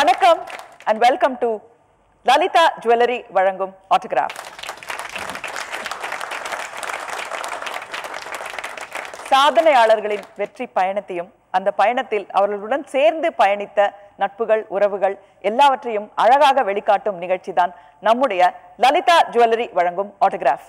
வணக்கம் and welcome to Lalitha jewellery வழங்கும் autograph சாதனையாளர்களின் வெற்றி பயணத்தையும் அந்த பயணத்தில் அவர்களுடன் சேர்ந்து பயணித்த நட்புகள் உறவுகள் எல்லாவற்றையும் அழகாக வெளிக்காட்டும் நிகழ்ச்சிதான் நம்முடைய லலிதா ஜுவல்லரி வழங்கும் ஆட்டோகிராஃப்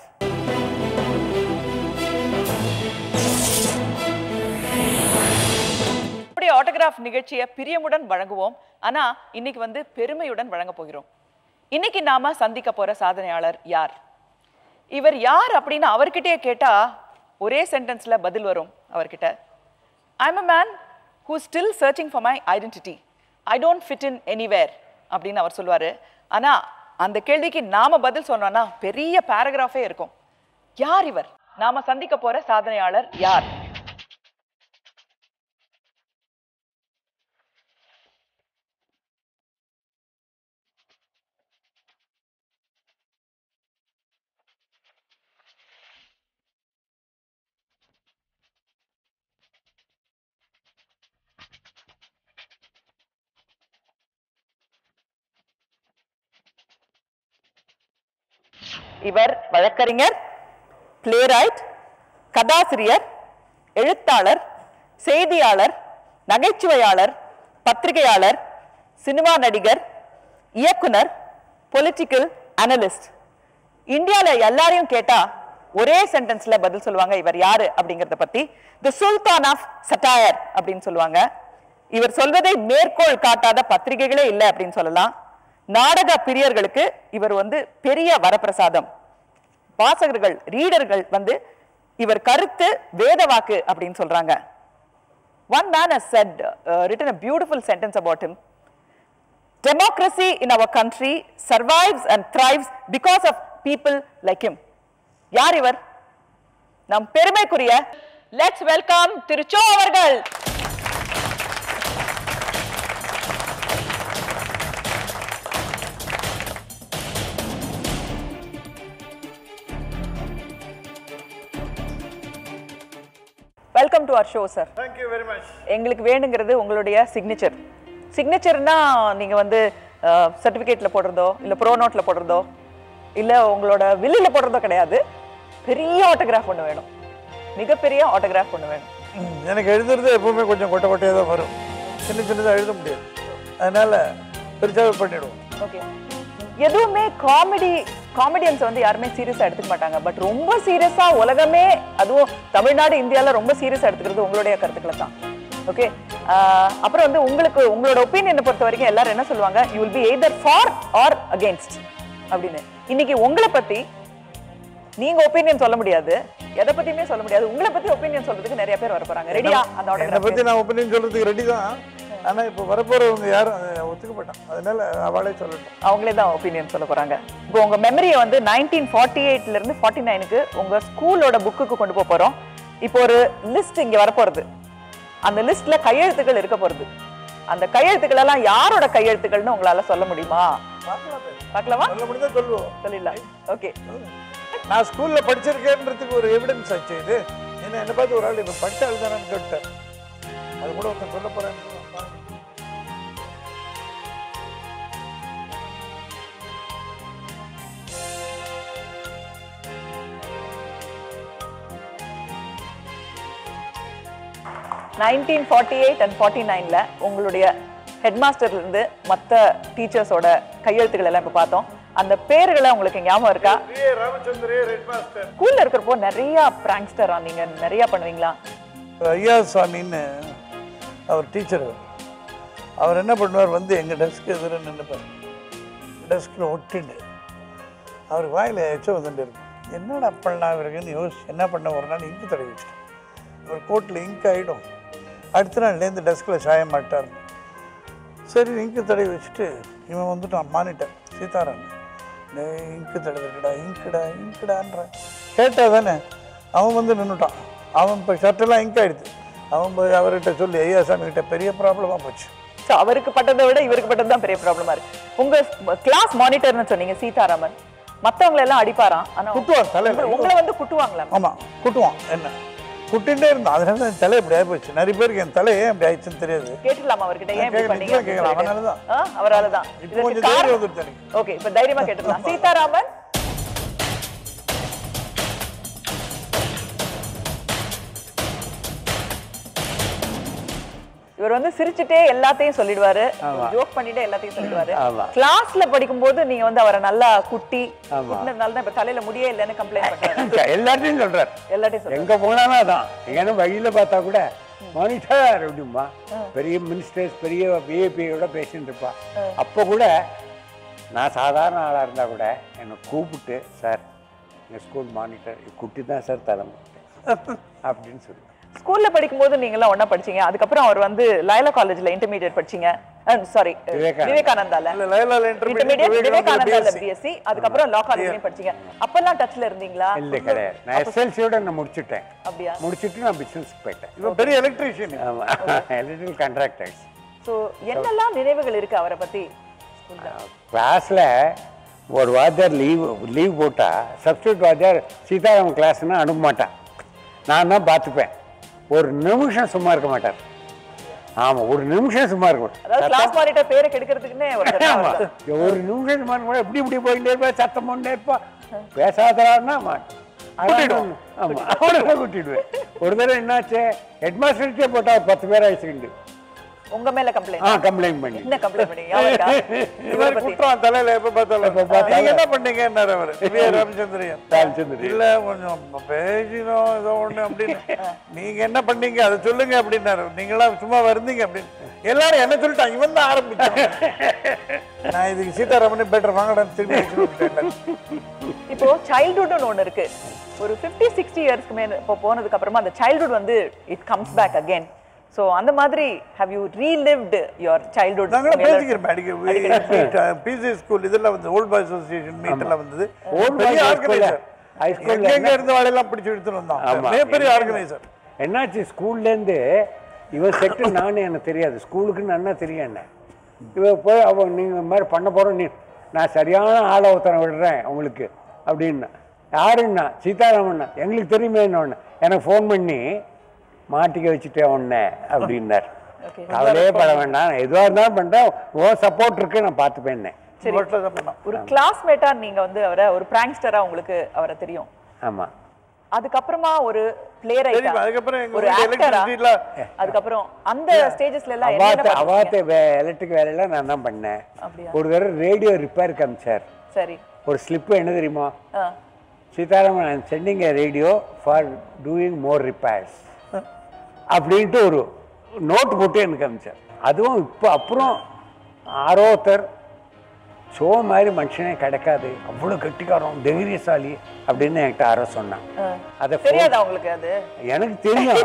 நம்முடைய ஆட்டோகிராஃப் நிகழ்ச்சியை பிரியமுடன் வழங்குவோம் ஆனா இன்னைக்கு வந்து பெருமையுடன் வழங்க போகிறோம் இன்னைக்கு நாம சந்திக்க போற சாதனையாளர் யார் இவர் யார் அப்படின்னு அவர்கிட்டயே கேட்டா ஒரே சென்டென்ஸ்ல பதில் வரும் அவர்கிட்ட I'm a man who still searching for my identity I don't fit in anywhere அப்படின்னு அவர் சொல்லுவாரு ஆனா அந்த கேள்விக்கு நாம பதில் சொன்னோம்னா பெரிய பேராகிராஃபே இருக்கும் யார் இவர் நாம சந்திக்க போற சாதனையாளர் யார் இவர் வழக்கறிஞர் பிளேரைட் கதாசிரியர் எழுத்தாளர் செய்தியாளர் நகைச்சுவையாளர் பத்திரிகையாளர் சினிமா நடிகர் இயக்குனர் பொலிட்டிக்கல் அனலிஸ்ட் இந்தியால எல்லாரையும் கேட்டா ஒரே சென்டென்ஸ்ல பதில் சொல்லுவாங்க இவர் யாரு அப்படிங்கறத பத்தி தி சுல்தான் ஆஃப் சட்டாயர் அப்படின்னு சொல்லுவாங்க இவர் சொல்வதை மேற்கோள் காட்டாத பத்திரிகைகளே இல்லை அப்படின்னு சொல்லலாம் நாடக பிரியர்களுக்கு இவர் வந்து பெரிய வரப்பிரசாதம் வாசகர்கள் ரீடர்கள் வந்து இவர் கருத்து வேத வாக்கு அப்படின்னு சொல்றாங்க one man has said uh, written a beautiful sentence about him democracy in our country survives and thrives because of people like him யார் இவர் நம் பெருமைக்குரிய லெட்ஸ் வெல்கம் திருச்சோ அவர்கள் welcome to our show sir Thank you very much. எங்களுக்கு வேணுங்கிறது உங்களுடைய signature சிக்னேச்சர்னா நீங்க வந்து சர்டிஃபிகேட்ல போடுறதோ இல்ல ப்ரோ நோட்ல போடுறதோ இல்ல உங்களோட வில்லில் போடுறதோ கிடையாது பெரிய ஆட்டோகிராஃப் ஒன்று வேணும் மிகப்பெரிய ஆட்டோகிராஃப் ஒன்று வேணும் ம், எனக்கு எழுதுறது எப்பவுமே கொஞ்சம் கொட்டை கொட்டையாக தான் வரும் சின்ன சின்னதாக எழுத முடியாது அதனால பெருசாகவே பண்ணிடுவோம் ஓகே எதுவுமே காமெடி காமெடியன்ஸ் வந்து யாருமே சீரியஸா எடுத்துக்க மாட்டாங்க பட் ரொம்ப சீரியஸா உலகமே அதுவும் தமிழ்நாடு இந்தியால ரொம்ப சீரியஸா எடுத்துக்கிறது உங்களுடைய கருத்துக்களை தான் ஓகே அப்புறம் வந்து உங்களுக்கு உங்களோட ஒப்பீனியனை பொறுத்த வரைக்கும் எல்லாரும் என்ன சொல்லுவாங்க you will be either for or against அப்படின்னு இன்னைக்கு உங்களை பத்தி நீங்க ஒப்பீனியன் சொல்ல முடியாது எதை பத்தியுமே சொல்ல முடியாது உங்களை பத்தி ஒப்பீனியன் சொல்றதுக்கு நிறைய பேர் வர போறாங்க ரெடியா அந்த என்னை ஆட்டோகிராஃப் பற்றி நான் ஒப்பீனியன் சொல்கிறதுக்கு ரெடி தான் ஆனால் இப்போ வரப்போகிறவங்க யாரும் அதை ஒத்துக்க மாட்டான் அதனால அவளே சொல்லட்டும் அவங்களே தான் ஒப்பீனியன் சொல்ல போறாங்க இப்போ உங்க மெமரியை வந்து நைன்டீன் ஃபார்ட்டி எயிட்ல இருந்து ஃபார்ட்டி நைனுக்கு உங்க ஸ்கூலோட புக்குக்கு கொண்டு போக போறோம் இப்போ ஒரு லிஸ்ட் இங்க வரப்போறது அந்த லிஸ்ட்ல கையெழுத்துக்கள் இருக்க போறது அந்த கையெழுத்துக்கள் எல்லாம் யாரோட கையெழுத்துக்கள்னு உங்களால சொல்ல முடியுமா பார்க்கலாமா சொல்ல முடிஞ்சா சொல்லுவோம் சொல்லிடலாம் ஓகே நான் ஸ்கூலில் படிச்சிருக்கேன்றதுக்கு ஒரு எவிடன்ஸ் ஆச்சு இது ஏன்னா என்னை பார்த்து ஒரு ஆள் இப்போ படிச்ச ஆள் தானேன்னு கேட்டார் அது கூட ஒருத்தன் சொல்ல போகிறேன் nineteen forty eight and forty நைன்ல உங்களுடைய ஹெட்மாஸ்டர்ல இருந்து மற்ற டீச்சர்ஸோட கையெழுத்துக்கள் எல்லாம் இப்போ பார்த்தோம் அந்த பேர்களை உங்களுக்கு ஞாபகம் இருக்கா ஏ ராமச்சந்திரே ரெட் மாஸ்டர் ஸ்கூல்ல இருக்கிறப்போ நிறைய பிராங்க்ஸ்டரா நீங்க நிறைய பண்ணுவீங்களா ஐயா சுவாமின்னு அவர் டீச்சர் அவர் என்ன பண்ணுவார் வந்து எங்கள் டெஸ்க் எதிர நின்றுப்பார் டெஸ்கில் ஒட்டிண்டு அவர் வாயில் எச்சம் வந்துட்டு இருக்கும் என்னடா பண்ணலாம் இருக்குன்னு யோசிச்சு என்ன பண்ண ஒரு நாள் இங்கு தடவி வச்சுட்டேன் அவர் கோட்டில் இங்க் ஆகிடும் அடுத்த நாள்லேருந்து டெஸ்கில் சாய மாட்டார் சரி இங்கு தடவி வச்சுட்டு இவன் வந்துட்டான் மானிட்டர் சீதாராமன் டேய், இங்கு தடவிடா இங்குடா இங்குடான்ற கேட்டா தானே அவன் வந்து நின்றுட்டான் அவன் இப்போ ஷர்ட்டெல்லாம் இங்க் ஆயிடுது அவன் போய் அவர்கிட்ட சொல்லி ஐயா சாமி கிட்ட பெரிய ப்ராப்ளமாக போச்சு ஸோ அவருக்கு பட்டதை விட இவருக்கு பட்டது தான் பெரிய ப்ராப்ளமா இருக்கு உங்க கிளாஸ் மானிட்டர்னு சொன்னீங்க சீதாராமன் மத்தவங்கள எல்லாம் அடிப்பாராம் ஆனா குட்டுவான் தலையில உங்களை- உங்களை வந்து குட்டுவாங்களா ஆமாம் குட்டுவான் என்ன குட்டிகிட்டே இருந்தோம் அதனால தான் என் தலை இப்படி ஆகி போச்சு நிறைய பேருக்கு என் தலை ஏன் இப்படி ஆயிடுச்சுன்னு தெரியாது கேட்டுடலாமா அவர்கிட்ட ஏன் இப்படி கேட்கலாம், பண்ணீங்க கேட்கலாம், அவனாலதான். அவரால தான் இப்போ கொஞ்சம் தைரியம் வந்துருச்சு எனக்கு ஓகே இப்ப தைரியமா கேட்டுடலாம் சீதாராமன் இவர் வந்து சிரிச்சுட்டே எல்லாத்தையும் சொல்லிடுவாரு ஜோக் பண்ணிட்டே எல்லாத்தையும் சொல்லிடுவாரு ஆமா. கிளாஸ்ல படிக்கும்போது நீங்க வந்து அவரை நல்லா குட்டி குட்டினதுனால தான் இப்ப தலையில முடியே இல்லைன்னு கம்ப்ளைண்ட் பண்றாரு எல்லாத்தையும் சொல்றார் எல்லாத்தையும் சொல்றாரு எங்க போனாலும் அதான் எங்கன்னா வழியில பார்த்தா கூட மானிட்டர் அப்படிமா பெரிய மினிஸ்டர்ஸ் பெரிய விஐபியோட பேசிட்டு இருப்பா அப்போ கூட நான் சாதாரண ஆளா இருந்தா கூட என்னை கூப்பிட்டு சார் எங்க ஸ்கூல் மானிட்டர் குட்டி தான் சார் தலைமை அப்படின்னு சொல்லுவேன் ஸ்கூல்ல படிக்கும்போது நீங்க எல்லாம் ஒண்ணா படிச்சீங்க அதுக்கப்புறம் அவர் வந்து லயலா காலேஜ்ல இன்டர்மீடியட் படிச்சீங்க சாரி விவேகானந்தா. விவேகானந்தால இல்ல லைலால இன்டர்மீடியட் இன்டர்மீடியட் விவேகானந்தால பிஎஸ்சி பிஎஸ்சி அதுக்கப்புறம் லா காலேஜ்லயும் படிச்சீங்க அப்பெல்லாம் டச்ல இருந்தீங்களா இல்லை கிடையாது நான் எஸ்எல்சியோட நான் முடிச்சுட்டேன் அப்படியா முடிச்சுட்டு நான் பிசினஸ்க்கு போயிட்டேன் இவன் பெரிய எலக்ட்ரீஷியன் ஆமா எலக்ட்ரிக்கல் கான்ட்ராக்டர்ஸ் சோ என்னெல்லாம் நினைவுகள் இருக்கு அவரை பத்தி ஸ்கூல்ல கிளாஸில் ஒரு வாத்தியார் லீவ் லீவ் போட்டா சப்ஸ்டியூட் வாத்தியார் சீதாராமன் கிளாஸ்னா அனுப்ப மாட்டான் நான் தான் பார்த்துப்பேன் ஒரு நிமிஷம் சும்மா இருக்க மாட்டார் ஆமாம் ஒரு நிமிஷம் சும்மா இருக்க மாட்டார் அதாவது கிளாஸ் மானிட்டர் பேரை கெடுக்கிறதுக்குன்னே ஒருத்தர் ஆமா. தான் வருவார். ஒரு நிமிஷம் சும்மா இருக்க மாட்டார். இப்படி இப்படி போயிட்டே இருப்பா சத்தம் போட்டே இருப்பா பேசாதரான்னா கூட்டிடுவோம் ஆமாம் அவனை கூட்டிடுவேன் ஒரு தடவை என்னாச்சு ஹெட் மாஸ்டர்கிட்டே போட்டா ஒரு பத்து பேர் ஆயிடுச்சுண்டு உங்க மேல கம்ப்ளைண்ட் ஆ கம்ப்ளைண்ட் பண்ணி என்ன கம்ப்ளைண்ட் பண்ணீங்க ஞாபகம் இருக்கா? இந்த இவரை மாதிரி பத்தி குற்றம் தலையில எப்ப பார்த்தாலும் எப்ப பார்த்தாலும். நீங்க என்ன பண்ணீங்கன்னாரு அவர் வி ஆர் ராமச்சந்திரன் ராமச்சந்திரன். இல்ல கொஞ்சம் பேசினோம் ஏதோ ஒண்ணு அப்படின்னு நீங்க என்ன பண்ணீங்க அதை சொல்லுங்க அப்படின்னாரு நீங்களா சும்மா வருந்தீங்க அப்படின்னு எல்லாரும் என்ன சொல்லிட்டாங்க இவன் தான் ஆரம்பிச்சான் நான் இதுக்கு சீதாராமன் பெட்டர் வாங்கடான்னு திரும்பி வச்சுட்டு விட்டேன். இப்போ சைல்ட்ஹுட்னு ஒண்ணு இருக்கு ஒரு 50 சிக்ஸ்டி இயர்ஸ்க்கு மேல இப்போ போனதுக்கு அப்புறமா அந்த சைல்ட்ஹுட் வந்து it comes back again so அந்த மாதிரி have you relived your childhood நாங்களும் பேசிக்கிறோம் அடிக்க பிசி ஸ்கூல் இதெல்லாம் வந்து ஓல்ட் பாய் அசோசியேஷன் மீட் எல்லாம் வந்தது Old பெரிய boys ஆர்கனைசர் high school ல எங்க இருந்து வாழையெல்லாம் பிடிச்சு எடுத்துட்டு வந்தோம் ஆமா. மிகப்பெரிய ஆர்கனைசர் என்னாச்சு ஸ்கூல்லேருந்து இவன் செட்டு நானே எனக்கு தெரியாது ஸ்கூலுக்கு நன்னா தெரியும் என்ன இவன் போய் அவன் நீங்கள் இந்த மாதிரி பண்ண போகிறோம் நீ நான் சரியான ஆளை ஒருத்தனை விடுறேன் உங்களுக்கு அப்படின்னா யாருன்னா சீதாராமண்ணா எங்களுக்கு தெரியுமே ஒன்று எனக்கு ஃபோன் பண்ணி மாட்டிக்க வச்சுட்டேன் உன்னை அப்படின்னார் Okay. கவலையே பட வேண்டாம் நான் எதுவாக இருந்தாலும் பண்ணுறேன் ஓ சப்போர்ட் இருக்கு நான் பார்த்துப்பேன் சரி ரோட்ல தான் பண்ணோம் ஒரு கிளாஸ்மேட்டா நீங்க வந்து அவரை ஒரு பிராங்ஸ்டரா உங்களுக்கு அவரை தெரியும் ஆமாம் அதுக்கப்புறமா ஒரு பிளே தெரியும் அதுக்கப்புறம் எங்க ஒரு வீட்டு ஆக்டரா எலக்ட்ரிசிட்டில அதுக்கப்புறம் அந்த ஸ்டேஜஸ்ல எல்லாம் அவாத்த என்னென்ன பண்ணுவீங்க? அவாத்த எலக்ட்ரிக் வேலையெல்லாம் நான் தான் பண்ணேன் அப்படியா ஒரு தடவை ரேடியோ ரிப்பேர் காமிச்சார் சரி ஒரு ஸ்லிப்பு என்ன தெரியுமா ஆ. Seetharaman I'm sending a radio for doing more repairs அப்படின்ட்டு ஒரு நோட் போட்டு எனக்கு அமிச்சார் அதுவும் இப்போ அப்புறம் ஆரோத்தர் ஷோ மாதிரி மனுஷனே கிடைக்காது அவ்வளோ கெட்டிக்காரம் தைரியசாலி அப்படின்னு என்கிட்ட யாரோ சொன்னான் ஆ. அதை தெரியாதா உங்களுக்கு அது எனக்கு தெரியும்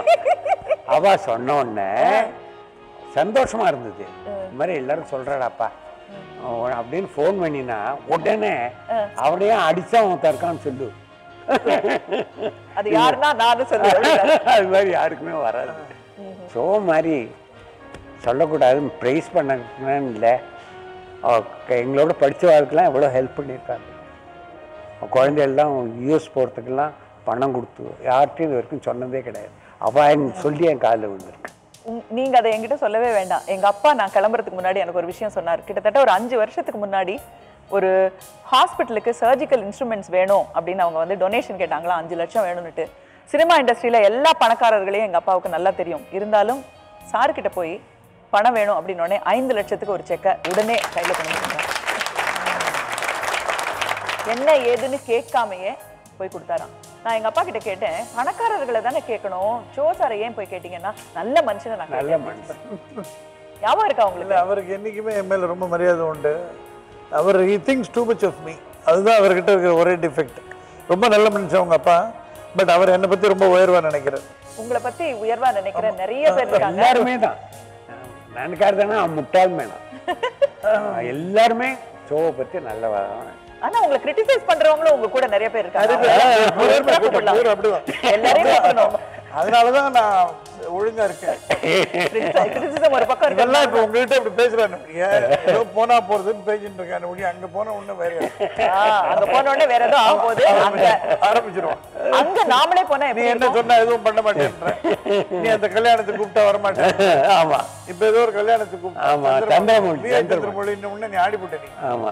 அவ சொன்ன உடனே சந்தோஷமா இருந்தது இந்த மாதிரி எல்லாரும் சொல்றாடாப்பா அவன் அப்படின்னு ஃபோன் பண்ணினா உடனே அவனையே அடிச்சா அவன் தற்கான்னு சொல்லு அது யாருன்னா நானும் சொல்லுவேன் அது மாதிரி யாருக்குமே வராது ஸோ மாதிரி சொல்லக்கூடாதுன்னு ப்ரைஸ் பண்ணணும்னு இல்லை அவ க- எங்களோட படித்தவாளுக்கெல்லாம் எவ்வளோ ஹெல்ப் பண்ணியிருக்காங்க அவ குழந்தைகள்லாம் யூஎஸ் போகிறதுக்கெல்லாம் பணம் கொடுத்து யார்கிட்டையும் இது வரைக்கும் சொன்னதே கிடையாது அவள் எனக்கு சொல்லி என் காலில் விழுந்திருக்கு உம், நீங்க அதை என்கிட்ட சொல்லவே வேண்டாம் எங்க அப்பா நான் கிளம்புறதுக்கு முன்னாடி எனக்கு ஒரு விஷயம் சொன்னார் கிட்டத்தட்ட ஒரு அஞ்சு வருஷத்துக்கு முன்னாடி ஒரு ஹாஸ்பிட்டலுக்கு சர்ஜிக்கல் இன்ஸ்ட்ருமெண்ட்ஸ் வேணும் அப்படின்னு அவங்க வந்து டொனேஷன் கேட்டாங்களா அஞ்சு லட்சம் வேணும்னுட்டு சினிமா இண்டஸ்ட்ரியில எல்லா பணக்காரர்களையும் எங்க அப்பாவுக்கு நல்லா தெரியும் இருந்தாலும் சார் கிட்ட போய் பணம் வேணும் அப்படின்னு உடனே ஐந்து லட்சத்துக்கு ஒரு செக்கை உடனே கையில கொண்டு வந்து கொடுத்தாரு. என்ன ஏதுன்னு கேட்காமையே போய் கொடுத்தாராம் நான் எங்க அப்பா கிட்ட கேட்டேன் பணக்காரர்களை தானே கேட்கணும் சோ சாரை ஏன் போய் கேட்டீங்கன்னா நல்ல மனுஷனை நான் நல்ல கேட்டேன் மனுஷன் ஞாபகம் இருக்கா உங்களுக்கு இல்ல அவருக்கு என்னைக்குமே என் மேல ரொம்ப மரியாதை உண்டு அவர் he thinks too much of me அதுதான் அவர்கிட்ட இருக்கிற ஒரே டிஃபெக்ட் ரொம்ப நல்ல மனுஷன் உங்க அப்பா பட் அவர் என்னை பத்தி ரொம்ப உயர்வா நினைக்கிறார் உங்களை பத்தி உயர்வா நினைக்கிற நிறைய பேர் இருக்காங்க எல்லாருமே தான் நானுக்கார் தானே அவன் முட்டாள் மேடம் எல்லாருமே ஷோவை பற்றி நல்ல ஆனா உங்களை கிரிட்டிசைஸ் பண்றவங்களும் உங்க கூட நிறைய பேர் இருக்காங்க உயர்மை எல்லாரையும் கூட்டம், கூப்பிடலாம். ஊர் அப்படிதான் எல்லாரையும் கூப்பிடணும் அதனால தான் நான் ஒழுங்கா இருக்கேன் கிரிட்டிசிசம் ஒரு பக்கம் இருக்கு இதெல்லாம் இப்போ உங்ககிட்ட இப்படி பேசுறேன் ஏதோ போனா போறதுன்னு பேசிட்டு இருக்கேன் ஒழி அங்க போன ஒண்ணு வேற ஆ, அங்க போன உடனே வேற ஏதோ ஆக போகுது அங்க ஆரம்பிச்சிருவோம் அங்க நாமளே போனா நீ எப்படி என்ன இருக்கும்? சொன்னா எதுவும் பண்ண மாட்டேன்ற நீ அந்த கல்யாணத்துக்கு கூப்பிட்டா வர மாட்டேன் ஆமா இப்ப ஏதோ ஒரு கல்யாணத்துக்கு ஆமா, கூப்பிட்டா சந்திரமௌழி, வி. சந்திரமௌழி. சந்திரமௌழின்னு உடனே நீ ஆடிப்பட்ட நீ ஆமா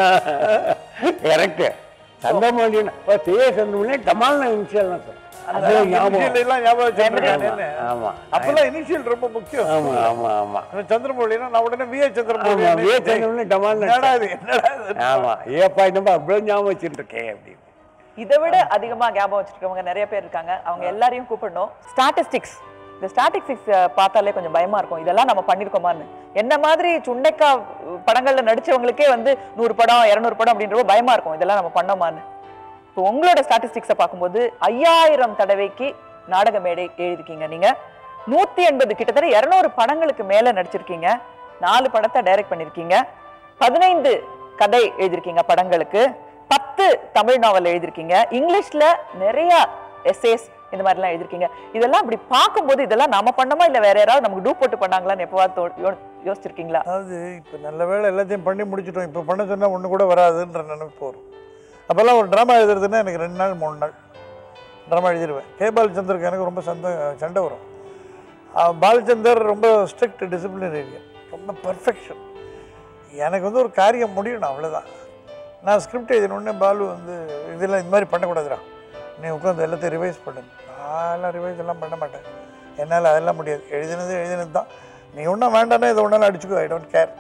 கரெக்ட் சந்திரமௌழி பேய சந்திரமௌழி டமால்னு இனிஷியல் தான் சார் அது ஞாபகம் இனிஷியல் எல்லாம் ஞாபகம் வச்சிருக்கேன் ஆமா, ஆமா அப்பெல்லாம் இனிஷியல் ரொம்ப முக்கியம் ஆமா ஆமா ஆமா அவன் சந்திரமௌழினா நான் உடனே வி. சந்திரமௌழி ஆமா விய சந்திரமௌழி டமால்னு என்னடா இது என்னடா இது ஆமா ஏப்பா என்னப்பா அவ்வளவு ஞாபகம் வச்சுட்டு இருக்கேன் அப்படின்னு இதை விட அதிகமா ஞாபகம் வச்சிருக்கவங்க நிறைய பேர் இருக்காங்க அவங்க எல்லாரையும் கூப்பிடணும் ஸ்டாட்டிஸ்டிக்ஸ் இந்த ஸ்டாட்டிஸ்டிக்ஸ் பார்த்தாலே கொஞ்சம் பயமா இருக்கும் இதெல்லாம் நம்ம பண்ணிருக்கோமான்னு என்ன மாதிரி சுண்டைக்கா படங்கள்ல நடிச்சவங்களுக்கே வந்து நூறு படம் இருநூறு படம் அப்படின்றப்போ பயமா இருக்கும் இதெல்லாம் நம்ம பண்ணோமான்னு இப்போ உங்களோட ஸ்டாட்டிஸ்டிக்ஸை பார்க்கும்போது ஐயாயிரம் தடவைக்கு நாடக மேடை எழுதிருக்கீங்க நீங்க நூத்தி எண்பது கிட்டத்தட்ட இருநூறு படங்களுக்கு மேல நடிச்சிருக்கீங்க நாலு படத்தை டைரக்ட் பண்ணிருக்கீங்க பதினைந்து கதை எழுதிருக்கீங்க படங்களுக்கு பத்து தமிழ் நாவல் எழுதிருக்கீங்க இங்கிலீஷ்ல நிறைய எஸ்ஏஸ் இந்த மாதிரிலாம் எழுதிருக்கீங்க இதெல்லாம் இப்படி பார்க்கும்போது இதெல்லாம் நாம பண்ணோமா இல்ல வேற யாராவது நமக்கு டூ போட்டு பண்ணாங்களான்னு எப்பவாவது தோ- யோ- யோசிச்சிருக்கீங்களா அதாவது இப்போ நல்ல வேளை எல்லாத்தையும் பண்ணி முடிச்சிட்டோம் இப்போ பண்ண சொன்னா ஒண்ணு கூட வராதுன்ற நினைப்பு வரும் அப்போல்லாம் ஒரு ட்ராமா எழுதுறதுன்னா எனக்கு ரெண்டு நாள் மூணு நாள் ட்ராமா எழுதிடுவேன் கே பாலச்சந்தருக்கு எனக்கு ரொம்ப சந்த சண்டை வரும் அஹ் பாலச்சந்தர் ரொம்ப ஸ்ட்ரிக்ட் டிசிப்ளினேரியன் ரொம்ப பர்ஃபெக்ஷன் எனக்கு வந்து ஒரு காரியம் முடியணும் அவ்வளவுதான் நான் ஸ்கிரிப்ட் எழுதினோடனே பாலு வந்து இதெல்லாம் இந்த மாதிரி பண்ணக்கூடாதுடா நீ உட்காந்து எல்லாத்தையும் ரிவைஸ் பண்ணு நான் எல்லாம் ரிவைஸ் எல்லாம் பண்ண மாட்டேன் என்னால் அதெல்லாம் முடியாது எழுதினது எழுதினது தான் நீ ஒன்றும் வேண்டாம்னா இதை ஒன்றாலும் அடிச்சுக்கோ ஐ டோன்ட் கேர்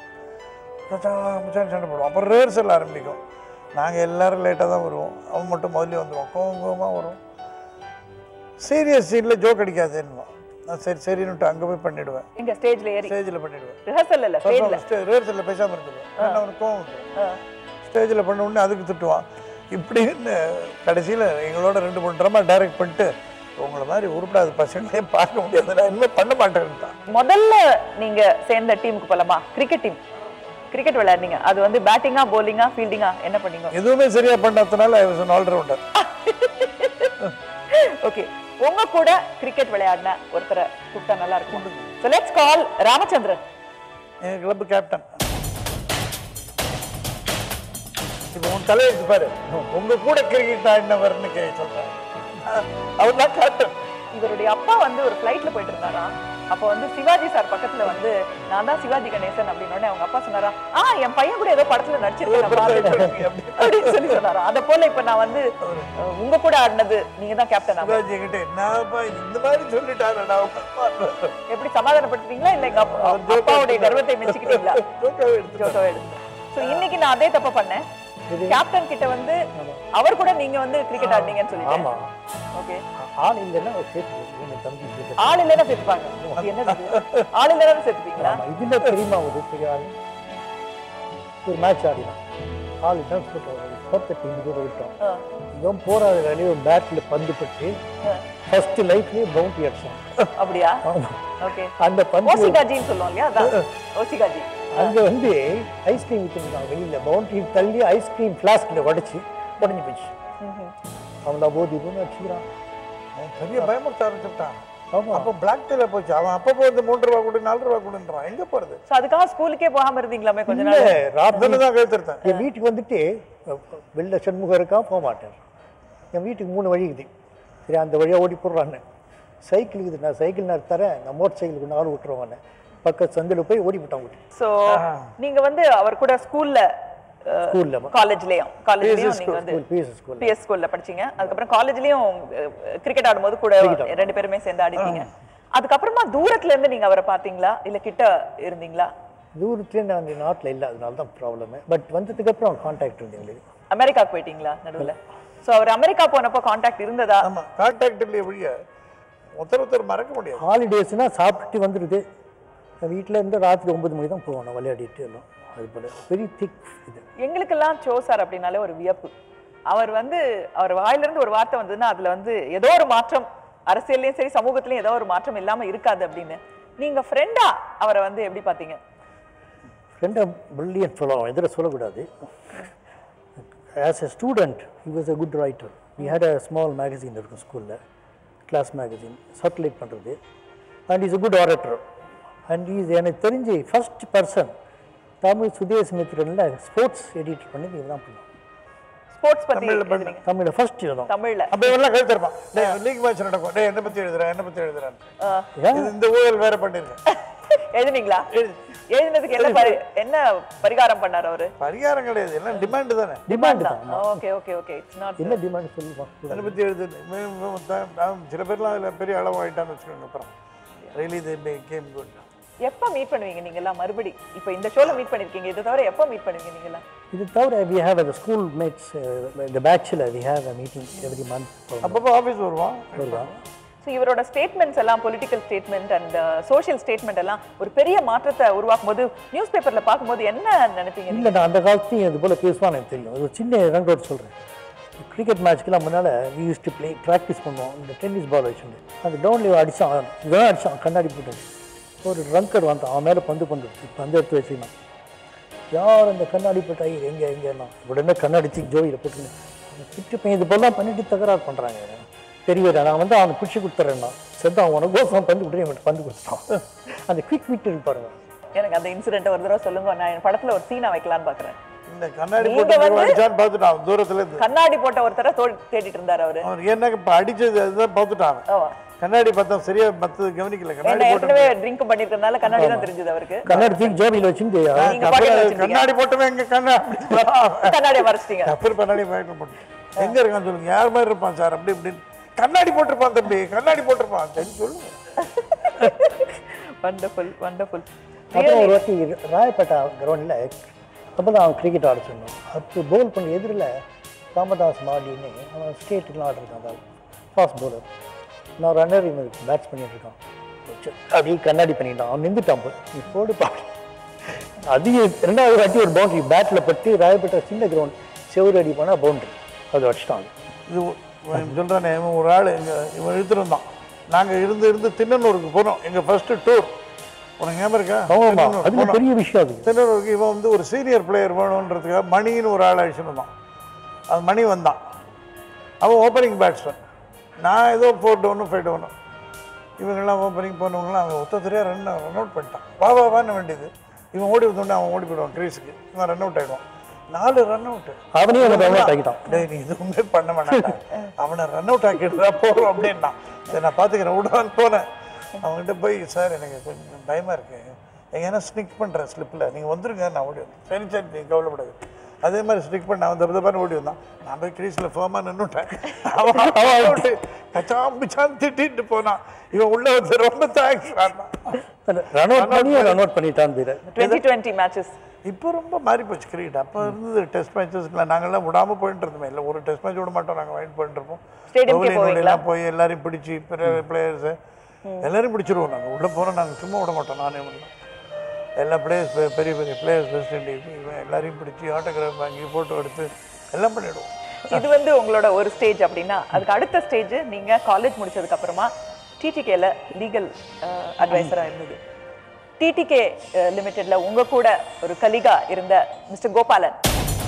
மச்சான் சண்டை போடுவோம் அப்புறம் ரிஹர்சல் ஆரம்பிக்கும் நாங்கள் எல்லாரும் லேட்டாக தான் வருவோம் அவன் மட்டும் முதல்ல வந்துடுவோம் கோவம் கோவமாக வரும் சீரியஸ் சீனில் ஜோக் அடிக்காதேன்னுவான் நான் சரி சரின்னுட்டு அங்கே போய் பண்ணிவிடுவேன் எங்க ஸ்டேஜ்ல ஏறி ஸ்டேஜில் பண்ணிவிடுவேன் ரிஹர்சல் இல்ல ஸ்டேஜ்ல ரிஹர்சலில் பேசாமல் இருந்துருவேன் ஏன்னா அவனுக்கு கோவம் வந்துடும் ஸ்டேஜில் பண்ண உடனே அதுக்கு திட்டுவான் இப்படின்னு கடைசியில் எங்களோட ரெண்டு மூணு ட்ராமா டைரக்ட் பண்ணிட்டு உங்களை மாதிரி உருப்படாத பசங்களே பார்க்க முடியாது நான் இனிமேல் பண்ண மாட்டேன்ட்டான் முதல்ல நீங்க சேர்ந்த டீமுக்கு போலாமா கிரிக்கெட் டீம் கிரிக்கெட் விளையாடுனீங்க அது வந்து பேட்டிங்கா bowling-ஆ ஃபீல்டிங்கா என்ன பண்ணீங்க எதுவுமே சரியாக பண்ணாதனால I was an allrounder okay உங்க கூட கிரிக்கெட் விளையாடின ஒருத்தரை கூப்பிட்டா நல்லா இருக்கும் ஸோ லெட்ஸ் கால் ராமச்சந்திரன் எங்கள் கிளப் கேப்டன் இப்போ உன் தலையெழுத்து பாரு உங்க கூட கிரிக்கெட் ஆடினவர்னு கே சொல்றேன் அவர் தான் கேப்டன் இவருடைய அப்பா வந்து ஒரு ஃப்ளைட்ல போயிட்டு இருந்தாராம் அப்போ வந்து சிவாஜி சார் பக்கத்துல வந்து நான் தான் சிவாஜி கணேசன் அப்படின்னு அவங்க அப்பா சொன்னாரா ஆ என் பையன் கூட ஏதோ படத்துல நடிச்சிருக்கேன் அப்படின்னு சொல்லி சொன்னாரா அத போல இப்ப நான் வந்து அஹ், உங்க கூட ஆடினது நீங்க தான் கேப்டன் சிவாஜி கிட்ட என்னப்பா இந்த மாதிரி சொல்லிட்டாருடா உங்க அப்பா எப்படி சமாதானப்படுத்துறீங்களா இல்ல எங்க அப்பா- அப்பாவுடைய கர்வத்தை மெச்சுக்கிட்டீங்களா ஜோக்காவே எடுத்து ஜோட்டோவை எடுத்து சோ இன்னைக்கு நான் அதே தப்ப பண்ணேன் கேப்டன் கிட்ட வந்து அவர் கூட நீங்க வந்து கிரிக்கெட் ஆடுனீங்கன்னு சொல்லிட்டு ஆமா ஓகே ஆள் இல்லைன்னா ஒரு சேர்த்து என் தம்பி கிட்ட ஆள் இல்லைன்னா சேர்த்துப்பாங்க இது என்னது இது? ஆள் இல்லைன்னா சேர்த்துப்பீங்களா ஆமா இதுல தெரியுமா ஒரு பெரிய ஆள் ஒரு மேட்ச் ஆடினான் ஆள் தான் பத்து டீம் கூட விட்டோம் ஆ, இவன் போறாத வேலையை ஒரு பேட்ல பந்து பட்டு ஆ. ஃபர்ஸ்ட் லைஃப்லயே பவுண்டரி அடிச்சான் அப்படியா ஆமா. ஓகே அந்த பந்து ஓசிகாஜின்னு சொல்லுவோம் இல்லையா அதான் ஓசிகாஜி அங்க வந்து ஐஸ்கிரீம் வித்துருந்தாங்க வெளியில பவுண்டரி தள்ளி ஐஸ்கிரீம் ஃபிளாஸ்க்ல உடைச்சு உடஞ்சி போச்சு அவன் தான் போதி போன்னு வச்சுக்கிறான் அவன் பெரிய பயமுறுத்த ஆரம்பிச்சுட்டான் ஆமா அப்போ பிளாக் டேல போச்சு அவன் அப்பப்போ வந்து மூன்று ரூபா கொடு நாலு ரூபா கொடுன்றான் எங்க போறது சோ அதுக்காக ஸ்கூலுக்கே போகாம இருந்தீங்களாமே கொஞ்ச இல்ல நாள் ராத்திரி அதுன்னு தான் கேட்டுருத்தேன் என் வீட்டுக்கு வந்துட்டு அஹ், வெளில சண்முகம் இருக்கா போக மாட்டேன் என் வீட்டுக்கு மூணு வழி இருக்குது சரி அந்த வழியாக ஓடி போடுறான்னு சைக்கிள் இருக்குது நான் சைக்கிள் நான் தரேன் நான் மோட்டர் சைக்கிளுக்கு நாலு விட்டுருவானே பக்கத்து சந்தில் போய் ஓடி விட்டான் ஓடி சோ நீங்க வந்து அவர் கூட ஸ்கூல்ல ஸ்கூல்ல காலேஜ்லயும் காலேஜ்லயும் நீங்க வந்து ஸ்கூல் பிஎஸ் ஸ்கூல் பிஎஸ் ஸ்கூல்ல படிச்சீங்க அதுக்கப்புறம் காலேஜ்லயும் கிரிக்கெட் ஆடும்போது கூட ரெண்டு பேருமே சேர்ந்து ஆடிட்டீங்க அதுக்கப்புறமா தூரத்துல இருந்து நீங்க அவரை பாத்தீங்களா இல்ல கிட்ட இருந்தீங்களா தூரத்துலேயே நான் அந்த நாட்டில் இல்லை அதனால தான் ப்ராப்ளமே பட் வந்ததுக்கப்புறம் கான்டாக்ட் உண்டு எங்களுக்கு அமெரிக்காக்கு போயிட்டீங்களா நடுவுல சோ அவர் அமெரிக்கா போனப்போ கான்டாக்ட் இருந்ததா ஆமா கான்டாக்ட் இல்லையே வழிய ஒருத்தர் ஒருத்தர் மறக்க முடியாது ஹாலிடேஸ்னால் சாப்பிட்டு வந்துடுது வீட்டில் இருந்து ராத்திரி ஒன்பது மணி தான் போவோம் நான் விளையாடிட்டு எல்லாம் அது போல் வெரி திக் இது எங்களுக்கெல்லாம் சோ சார் அப்படின்னாலே ஒரு வியப்பு அவர் வந்து அவர் வாயிலிருந்து ஒரு வார்த்தை வந்ததுன்னா அதுல வந்து ஏதோ ஒரு மாற்றம் அரசியல்லையும் சரி சமூகத்திலயும் ஏதோ ஒரு மாற்றம் இல்லாம இருக்காது அப்படின்னு நீங்க ஃப்ரெண்டா அவரை வந்து எப்படி பாத்தீங்க ஃப்ரெண்டை பிரில்லியன்ட் சொல்லலாம் எதிர சொல்லக்கூடாது as a student he was a good writer we had a small magazine இருக்கும் ஸ்கூலில் கிளாஸ் மேகசின் சர்க்குலேட் பண்ணுறது and is a good orator and is எனக்கு தெரிஞ்சு ஃபர்ஸ்ட் பர்சன் தமிழ் சுதேஷ் மித்ரனில் ஸ்போர்ட்ஸ் எடிட் பண்ணி இவர் தான் பண்ணுவோம் ஸ்போர்ட்ஸ் பத்தி தமிழ்ல பண்ண- எழுதுறீங்க. தமிழில் ஃபர்ஸ்ட் இதுதான் தமிழ்ல அப்ப இவெல்லாம் கழுத்திருப்பான் டேய் லீக் மேட்ச் நடக்கும் டேய் என்ன பத்தி எழுதுறேன் என்ன பத்தி எழுதுறேன் ஆ. இது இந்த ஊழல் வேற பண்ணிருக்கேன் எழுதுனீங்களா எழுதினதுக்கு என்ன பரி என்ன பரிகாரம் பண்ணாரு அவரு பரிகாரம் கிடையாது எல்லாம் டிமாண்ட் தானே டிமாண்ட் தான் okay okay okay it's not என்ன டிமாண்ட் சொல்லுவான் அதை பத்தி எழுது மே- மே- த- நான் சில பேர்லாம் அதில் பெரிய அளவு ஆயிட்டான்னு வச்சுக்கோங்க அப்புறம் ரியலி தே கேம் குட் எப்ப மீட் பண்ணுவீங்க நீங்க எல்லாம் மறுபடி இப்போ இந்த ஷோல மீட் பண்ணிருக்கீங்க இதை தவிர எப்ப மீட் பண்ணுவீங்க நீங்க எல்லாம் இது தவிர we have the school mates இந்த பேட்சில் we have a meeting every month அப்பப்போ ஆஃபீஸ் வருவான் வருவான் ஸோ இவரோட ஸ்டேட்மெண்ட்ஸ் எல்லாம் political statement and social statement எல்லாம் ஒரு பெரிய மாற்றத்தை உருவாக்கும் போது நியூஸ் பேப்பர்ல பார்க்கும்போது என்ன நினைப்பீங்க நீங்க? இல்லை நான் அந்த காலத்தையும் இது போல் பேசுவான்னு எனக்கு தெரியும் ஒரு சின்ன ரெண்டு சொல்கிறேன் கிரிக்கெட் மேட்ச்க்கெல்லாம் முன்னால் we used to play practice பண்ணுவோம் இந்த டென்னிஸ் பால் வச்சுட்டு அந்த கிரவுண்டில் அடித்தான் இவன் அடித்தான் கண்ணாடி போட்டது ஒரு ட்ரங்கர் வந்தான் அவன் மேலே பந்து பந்து பந்து எடுத்து வச்சுக்கணும் யார் அந்த கண்ணாடி போட்டாய் எங்கே எங்கேன்னா உடனே கண்ணாடி தூக்கி ஜோதியில் போட்டுன்னு அவன் திட்டு பையன் இது போலாம் பண்ணிட்டு தகராறு பண்ணுறாங்க பெரியவர் நான் வந்து அவனை பிடிச்சி கொடுத்துறேன்னா செத்து அவன் உனக்கு கோசம் பந்து கொடுத்து இவன் பந்து கொடுத்தான் அந்த குவிக் மீட் பாருங்க எனக்கு அந்த இன்சிடென்ட் ஒரு தடவை சொல்லுங்க நான் என் படத்துல ஒரு சீனா வைக்கலாம்னு பாக்குறேன் இந்த கண்ணாடி நீங்க போட்டு வந்து- அடிச்சான்னு பார்த்துட்டான் தூரத்துல இருந்து கண்ணாடி போட்ட ஒருத்தரை தோ- தேடிட்டு இருந்தாரு அவரு அவன் என்ன இப்போ அடிச்சது அதுதான் பார்த்துட்டான் ஆமா. கண்ணாடி பார்த்தா சரியா மற்றது கவனிக்கல ஏன்னா கண்ணாடி போட்டு ஏற்கனவே ட்ரிங்க் பண்ணிருக்கனால கண்ணாடி தான் தெரிஞ்சது அவருக்கு கண்ணாடி தூக்கி ஜோபியில் வச்சுட்டு நீங்க பாட்டில் கண்ணாடி- வச்சிருக்கீங்க. கண்ணாடி போட்டவன் எங்க கண்ணாடி கண்ணாடியை மறைச்சிட்டீங்க அப்புறம் கண்ணாடி பயக்கம் போட்டு எங்க இருக்கான்னு சொல்லுங்க யார் மாதிரி இருப்பான் சார் அப்படி இப்படின்னு கண்ணாடி போட்டிருப்பான் தம்பி கண்ணாடி போட்டிருப்பான் சரி சொல்லுங்க வண்டர்ஃபுல் வண்டர்ஃபுல் அப்புறம் ஒரு வாட்டி ராயப்பேட்டா கிரவுண்டில் அப்போ தான் அவன் கிரிக்கெட் ஆட சொன்னோம் அப்போ பவுல் பண்ண எதிரில் ராமதாஸ் மாடின்னு அவன் ஸ்டேட்டுக்குலாம் ஆடிருக்கான் அதாவது ஃபாஸ்ட் பவுலர் நான் ரன்னர் இவன் பேட்ஸ் பண்ணிட்டு இருக்கான் சரி, அப்படியே கண்ணாடி பண்ணிட்டான் அவன் நின்றுட்டான் போய் நீ போடு பாடு அதிக ரெண்டாவது வாட்டி ஒரு பவுண்டரி பேட்டில் பட்டு ராயப்பேட்டா சின்ன கிரவுண்ட் செவ்வறு அடி போனால் பவுண்டரி அது அடிச்சிட்டான் இது இவன் சொல்றானே இவன் ஒரு ஆள் எங்க இவன் இழுத்துட்டு வந்தான் நாங்க இருந்து இருந்து திண்ணனூருக்கு போனோம் எங்க ஃபர்ஸ்ட் டூர் உனக்கு ஞாபகம் இருக்கா ஆமாம் திண்ணனூர் அது போனோம். பெரிய விஷயம் அது திண்ணனூருக்கு இவன் வந்து ஒரு சீனியர் பிளேயர் வேணுன்றதுக்காக மணின்னு ஒரு ஆள் அழிச்சுட்டு வந்தான் அது மணி வந்தான் அவன் ஓப்பனிங் பேட்ஸ்மேன் நான் ஏதோ ஃபோர் டவுனு ஃபைவ் டவுனு இவங்கெல்லாம் ஓப்பனிங் போனவங்களாம் அவன் ஒத்த தெரியா ரன் ரன் அவுட் பண்ணிட்டான் வா வா வான்னு வேண்டியது இவன் ஓடி வந்தோடனே அவன் ஓடி போயிடுவான் க்ரீஸுக்கு இவன் ரன் அவுட் ஆகிடுவான் நாலு ரன் அவுட்டு அவனையும் அவனை ரன் அவுட் ஆக்கிட்டான் டேய் நீ எதுவுமே பண்ண மாட்டான்டா அவனை ரன் அவுட் ஆக்கிடுறா போகிறோம் அப்படின்னா சரி நான் பார்த்துக்கிறேன் விடான்னு போனேன் அவன்கிட்ட போய் சார் எனக்கு கொஞ்சம் பயமாக இருக்கு எங்கன்னா ஸ்னிக் பண்ணுறேன் ஸ்லிப்பில் நீங்கள் வந்துருங்க நான் ஓடி வந்தேன் சரி சரி நீங்கள் கவலைப்படாது அதே மாதிரி ஸ்டிக் பண்ண அவன் தப்பு தப்பான ஓடி வந்தான் நான் போய் கிரீஸில் ஃபேமாக நின்றுட்டேன் அவன் அவன் விட்டு கச்சாம் பிச்சான் திட்டிட்டு போனான் இவன் உள்ள வந்து ரொம்ப தேங்க்ஸ் ரன் அவுட் பண்ணி ரன் அவுட் பண்ணிட்டான் பேர் டுவெண்ட்டி டுவெண்ட்டி மேட்சஸ் இப்போ ரொம்ப மாறி போச்சு கிரிக்கெட் அப்போ இருந்தது டெஸ்ட் மேட்சஸ்ல நாங்கள்லாம் விடாமல் போயிட்டு இருந்தோமே இல்லை ஒரு டெஸ்ட் மேட்ச் விட மாட்டோம் நாங்கள் வாங்கிட்டு போயிட்டு இருப்போம் Stadium க்கே Bowling போவீங்களா? எல்லாம் போய் எல்லாரையும் பிடிச்சி பிளேயர்ஸு எல்லாரையும் பிடிச்சிருவோம் நாங்கள் உள்ளே போகிறோம் நாங்கள் சும்மா விட மாட்டோம் நானே ஒன்று எல்லா பிளேயர்ஸ் பெரிய பெரிய பிளேயர்ஸ் வெஸ்ட் இண்டீஸ் இவன் எல்லாரையும் பிடிச்சி ஆட்டோகிராஃப் வாங்கி ஃபோட்டோ எடுத்து எல்லாம் பண்ணிவிடுவோம் இது வந்து உங்களோட ஒரு ஸ்டேஜ் அப்படின்னா அதுக்கு அடுத்த ஸ்டேஜ் நீங்க காலேஜ் முடிச்சதுக்கு அப்புறமா டிடிகேல லீகல் அட்வைசரா இருந்தது டிடிகே லிமிடெட்ல உங்க கூட ஒரு கலிகா இருந்த மிஸ்டர் கோபாலன்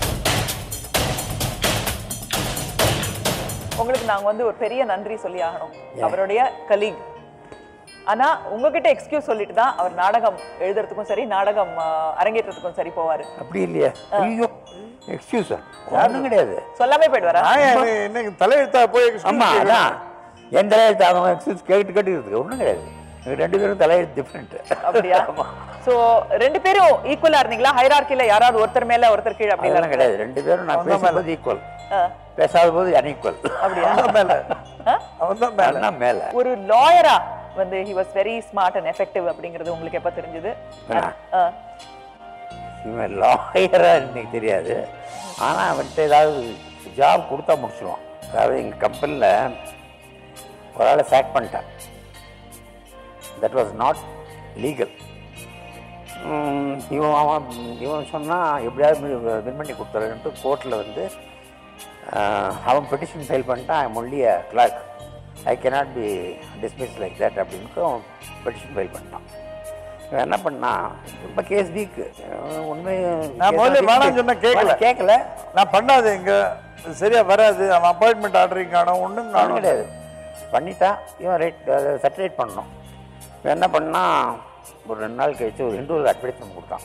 உங்களுக்கு நாங்க வந்து ஒரு பெரிய நன்றி சொல்லி ஆகணும் அவருடைய கலீக் ஆனா உங்ககிட்ட எக்ஸ்கியூஸ் சொல்லிட்டு தான் அவர் நாடகம் எழுதுறதுக்கும் சரி நாடகம் அஹ், அரங்கேற்றத்துக்கும் சரி போவாரு அப்படி இல்லையா ஐயோ எக்ஸ்கியூஸா ஒன்றும் கிடையாது சொல்லாமே போயிடுவாரா நான் என்ன- என்ன தலையெழுத்தா போய் excuse ஆமா கேட்கலாம். அதான் என் தலையெழுத்து அவங்க எக்ஸ்கியூஸ் கேட்டு கேட்டு இருக்கு ஒன்றும் கிடையாது எங்க ரெண்டு பேரும் தலையெழுத்து டிஃப்ரெண்ட் அப்படியா சோ ரெண்டு பேரும் ஈக்குவலா இருந்தீங்களா ஹைரார்க்கில யாராவது ஒருத்தர் மேல ஒருத்தர் கீழே அப்படி அதெல்லாம் கிடையாது ரெண்டு பேரும் நான் பேசும்போது ஈக்குவல் அஹ், பேசாத போது அன்ஈக்குவல் அப்படியா அவன் தான் மேல அவன் தான் மேல அதெல்லாம் மேல ஒரு லாயரா வந்து he was very smart and effective அப்படிங்கிறது உங்களுக்கு எப்ப தெரிஞ்சது ஆ. இவன் லாயரா எனக்கு தெரியாது ஆனா அவன்கிட்ட ஏதாவது ஜாப் கொடுத்தா முடிச்சிடுவான் அதாவது எங்க கம்பெனியில் ஒரு ஆளை சேக் பண்ணிட்டான் தட் வாஸ் நாட் லீகல் இவன் அவன் இவன் சொன்னால் எப்படியாவது வின் பண்ணி கொடுத்துறேன்ட்டு கோர்ட்டில் வந்து ஆஹ், அவன் பெட்டிஷன் ஃபைல் பண்ணிட்டான் I only a clerk I cannot be dismissed like that அப்படின்ட்டு அவன் பெட்டிஷன் ஃபைல் பண்ணிட்டான் இவன் என்ன பண்ணான் ரொம்ப கேஸ் வீக் உண்மை நான் முதல்ல வேணாம்னு சொன்னா கேட்கல. கேட்கல நான் பண்ணாது எங்க இது சரியா வராது அவன் அப்பாயின்மெண்ட் ஆர்டரையும் காணும் ஒன்றும் ஒன்றும் காணும் கிடையாது பண்ணிட்டா இவன் ரேட் சர்டிஃபிகேட் பண்ணணும் இவன் என்ன பண்ணா ஒரு ரெண்டு நாள் கழிச்சு ஒரு இன்டூர் அட்வர்டைஸ்மெண்ட் கொடுத்தான்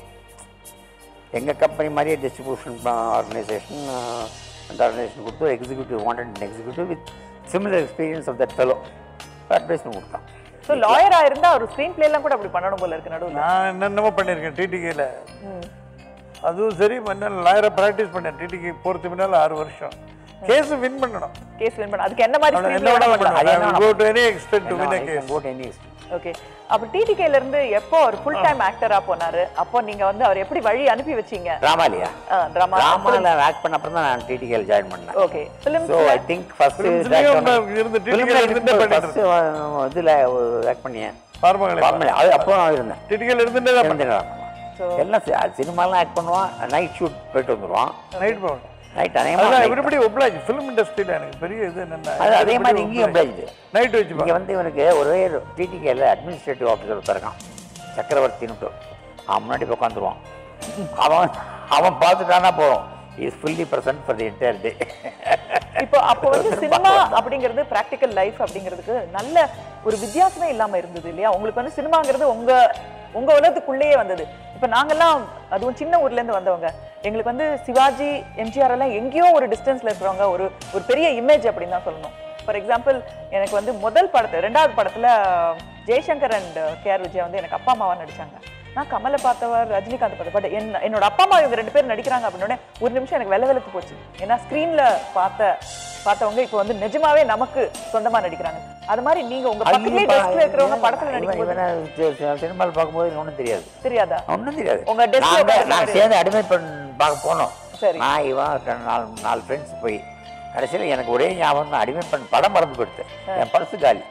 எங்கள் கம்பெனி மாதிரியே டிஸ்ட்ரிபியூஷன் ஆர்கனைசேஷன் அந்த ஆர்கனைசேஷன் கொடுத்து executive wanted executive with similar experience of that fellow advertisement கொடுத்தான் ஸோ லாயரா இருந்தா ஒரு ஸ்க்ரீன் பிளே எல்லாம் கூட அப்படி பண்ணணும் போல இருக்கு நடுவுல நான் என்னென்னமோ பண்ணியிருக்கேன் டிடிகேல அதுவும் சரி மன்ன லாயரை ப்ராக்டிஸ் பண்ணேன் டிடிகே போகிறதுக்கு முன்னால் ஆறு வருஷம் கேஸ் வின் பண்ணணும் கேஸ் வின் பண்ண அதுக்கு என்ன மாதிரி அவனை screen என்ன play வேணா வேணா பண்ணலாம் பண்ணலாம் go to any extent to win a case போட் எனி ஓகே அப்ப டிடிகேல இருந்து எப்போ அவர் ஃபுல் டைம் ஆக்டரா போனாரு அப்போ நீங்க வந்து அவர் எப்படி வழி அனுப்பி வச்சீங்க ட்ராமாலியா டிராமா ட்ராமாவில் ஆக்ட் பண்ண அப்புறம் தான் நான் டிடிகேல ஜாயின் பண்ணேன் okay film so I think first Filmsலயும் நான் இருந்து TTK ல இருந்துட்டே பண்ணிட்டு ஃபர்ஸ்ட் இதில் ஆக்ட் பண்ணியேன் பார்மகளை Formula. அது அப்போ நான் இருந்தேன் டிடிகேல இருந்துட்டே தான் பண்ணேன் இருந்தேன் எல்லாம் சி- சினிமாலாம் ஆக்ட் பண்ணுவான் நைட் ஷூட் போயிட்டு வந்துடுவான் நைட் போகணும் நைட் அதான் அநேகமாக everybody oblige film industryல எனக்கு பெரிய இது என்னன்னா அது அதே மாதிரி இங்கேயும் obliged. நைட் வச்சுப்பாங்க இங்கே வந்து இவனுக்கு ஒரே டிடிகேல அட்மினிஸ்ட்ரேட்டிவ் ஆஃபீஸர் ஒருத்தர் இருக்கான் சக்கரவர்த்தின்னுட்டு அவன் முன்னாடி போய் உட்காந்துருவான் அவன் அவன் பார்த்துட்டானா போதும் is fully present for the entire day இப்போ அப்போ வந்து சினிமா அப்படிங்கிறது பிராக்டிக்கல் லைஃப் அப்படிங்கிறதுக்கு நல்ல ஒரு வித்தியாசமே இல்லாம இருந்தது இல்லையா உங்களுக்கு வந்து சினிமாங்கிறது உங்க உங்க உலகத்துக்குள்ளேயே வந்தது இப்போ நாங்கெல்லாம் அதுவும் சின்ன ஊர்ல இருந்து வந்தவங்க எங்களுக்கு வந்து சிவாஜி எம்ஜிஆர் எல்லாம் எங்கேயோ ஒரு டிஸ்டன்ஸ்ல இருக்கிறவங்க ஒரு ஒரு பெரிய இமேஜ் அப்படின்னு தான் சொல்லணும் ஃபார் எக்ஸாம்பிள் எனக்கு வந்து முதல் படத்து ரெண்டாவது படத்துல ஜெய்சங்கர் அண்ட் கேஆர் விஜயா வந்து எனக்கு அப்பா அம்மாவா நடிச்சாங்க நான் கமலை பார்த்தவர் ரஜினிகாந்த் பார்த்த பட் என்ன என்னோட அப்பா அம்மா இவங்க ரெண்டு பேரும் நடிக்கிறாங்க அப்படின்னோடனே ஒரு நிமிஷம் எனக்கு வெள்ள வெளுத்து போச்சு ஏன்னா ஸ்க்ரீன்ல பார்த்த பார்த்தவங்க இப்போ வந்து நிஜமாவே நமக்கு சொந்தமா நடிக்கிறாங்க அது மாதிரி நீங்க உங்க பக்கத்துலயே டெஸ்க்ல இருக்கிறவங்க படத்துல நடிக்கும்போது சினிமாவில் பார்க்கும்போது எனக்கு ஒன்றும் தெரியாது தெரியாதா ஒன்றும் தெரியாது உங்க desk ல நாங்க- உட்கார்ந்து நான் பாரு. சேர்ந்து அடிமை பெண் பார்க்க போனோம் சரி. நான் இவன் ரெண்டு நாலு நாலு ஃப்ரெண்ட்ஸ் போய் கடைசியில் எனக்கு ஒரே ஞாபகம் தான் அடிமை பெண் படம் மறந்து போயிடுது என் பர்சு காலி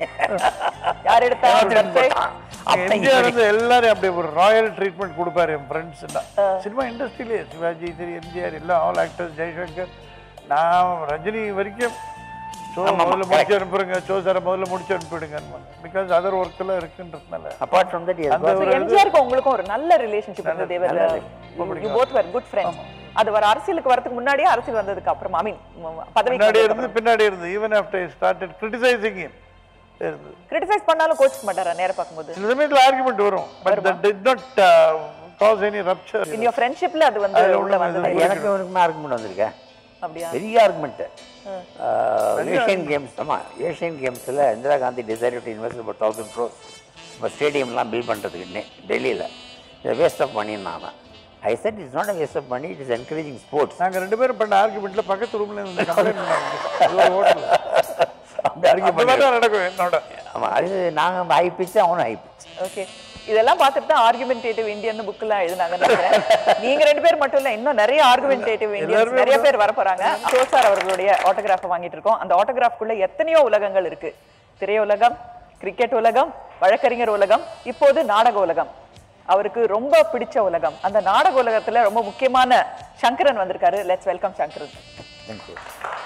யார் எடுத்தா website? அப்ப எம்ஜிஆர் வந்து எல்லாரும் அப்படி ஒரு ராயல் ட்ரீட்மெண்ட் கொடுப்பாரு என் ஃப்ரெண்ட்ஸ் சினிமா இண்டஸ்ட்ரியிலே சிவாஜி சரி எம்ஜிஆர் எல்லா ஆல் ஆக்டர்ஸ் ஜெய்சங்கர் நான் ரஜினி வரைக்கும் ஷோ ஆமா, முதல்ல correct. முடிச்சு அனுப்புறேங்க ஷோ சாரை முதல்ல முடிச்சு அனுப்பிடுங்க பிகாஸ் அதர் ஒர்க் எல்லாம் இருக்குன்றதுனால அப்பார்ட் ஃப்ரம் தட் அந்த So, ஒரு எம்ஜிஆருக்கும் உங்களுக்கும் ஒரு நல்ல ரிலேஷன்ஷிப் நல்ல- இருந்தது நல்ல you both were good friends அது வர அரசியலுக்கு வரதுக்கு முன்னாடியே அரசியல் வந்ததுக்கு அப்புறம் ஐ மீன் பதவி பின்னாடி இருந்து பின்னாடி இருந்து ஈவன் ஆஃப்டர் ஸ்டார்டட் கிரிட்டிசைசிங் இருந்தது கிரிட்டிசைஸ் பண்ணாலும் கோச்சிக்க மாட்டாரா நேர பார்க்கும்போது சில சமயத்தில் ஆர்குமெண்ட் வரும் but that did not cause any rupture in your ஃப்ரெண்ட்ஷிப்ல அது வந்து அதுல உள்ள ஒண்ணும் வந்தது இது எனக்கு இவனுக்குமே ஆர்குமெண்ட் வந்திருக்கேன் அப்படியா பெரிய ஆர்குமெண்ட் ஏஷியன் கேம்ஸ் ஆமாம் ஏஷியன் கேம்ஸில் Indira Gandhi decide to invest இப்போ தௌசண்ட் க்ரோஸ் இப்போ ஸ்டேடியம்லாம் பில்ட் பண்ணுறதுக்கு டெல்லியில் இதை வேஸ்ட் ஆஃப் பண்ணி நான் I said it's not a waste of பண்ணி இட் இஸ் என்கரேஜிங் ஸ்போர்ட்ஸ் நாங்க ரெண்டு பேரும் பண்ண ஆர்குமெண்ட்ல பக்கத்து ரூம்ல இருந்து கம்ப்ளைண்ட் பண்ணாங்க ஹோட்டல் அப்படி அந்த மாதிரி தான் நடக்கும் என்னோட ஆமாம் அது நாங்கள் ஹை பிச்சு அவனும் ஹை பிச்சு ஓகே இதெல்லாம் பார்த்துட்டு தான் ஆர்குமெண்டேட்டிவ் இந்தியன் புக்லாம் எழுதுனாங்கன்னு நினைக்கிறேன் நீங்க ரெண்டு பேர் மட்டும் இல்ல இன்னும் நிறைய ஆர்குமெண்டேட்டிவ் இந்தியன்ஸ் எல்லாருமே நிறைய பேர் வர போறாங்க சார் அவர்களுடைய ஆட்டோகிராஃபை வாங்கிட்டு இருக்கோம் அந்த ஆட்டோகிராஃப்குள்ள எத்தனையோ உலகங்கள் இருக்கு திரையுலகம் கிரிக்கெட் உலகம் வழக்கறிஞர் உலகம் இப்போது நாடக உலகம் அவருக்கு ரொம்ப பிடிச்ச உலகம் அந்த நாடக உலகத்துல ரொம்ப முக்கியமான சங்கரன் வந்திருக்காரு let's welcome Sankaran thank you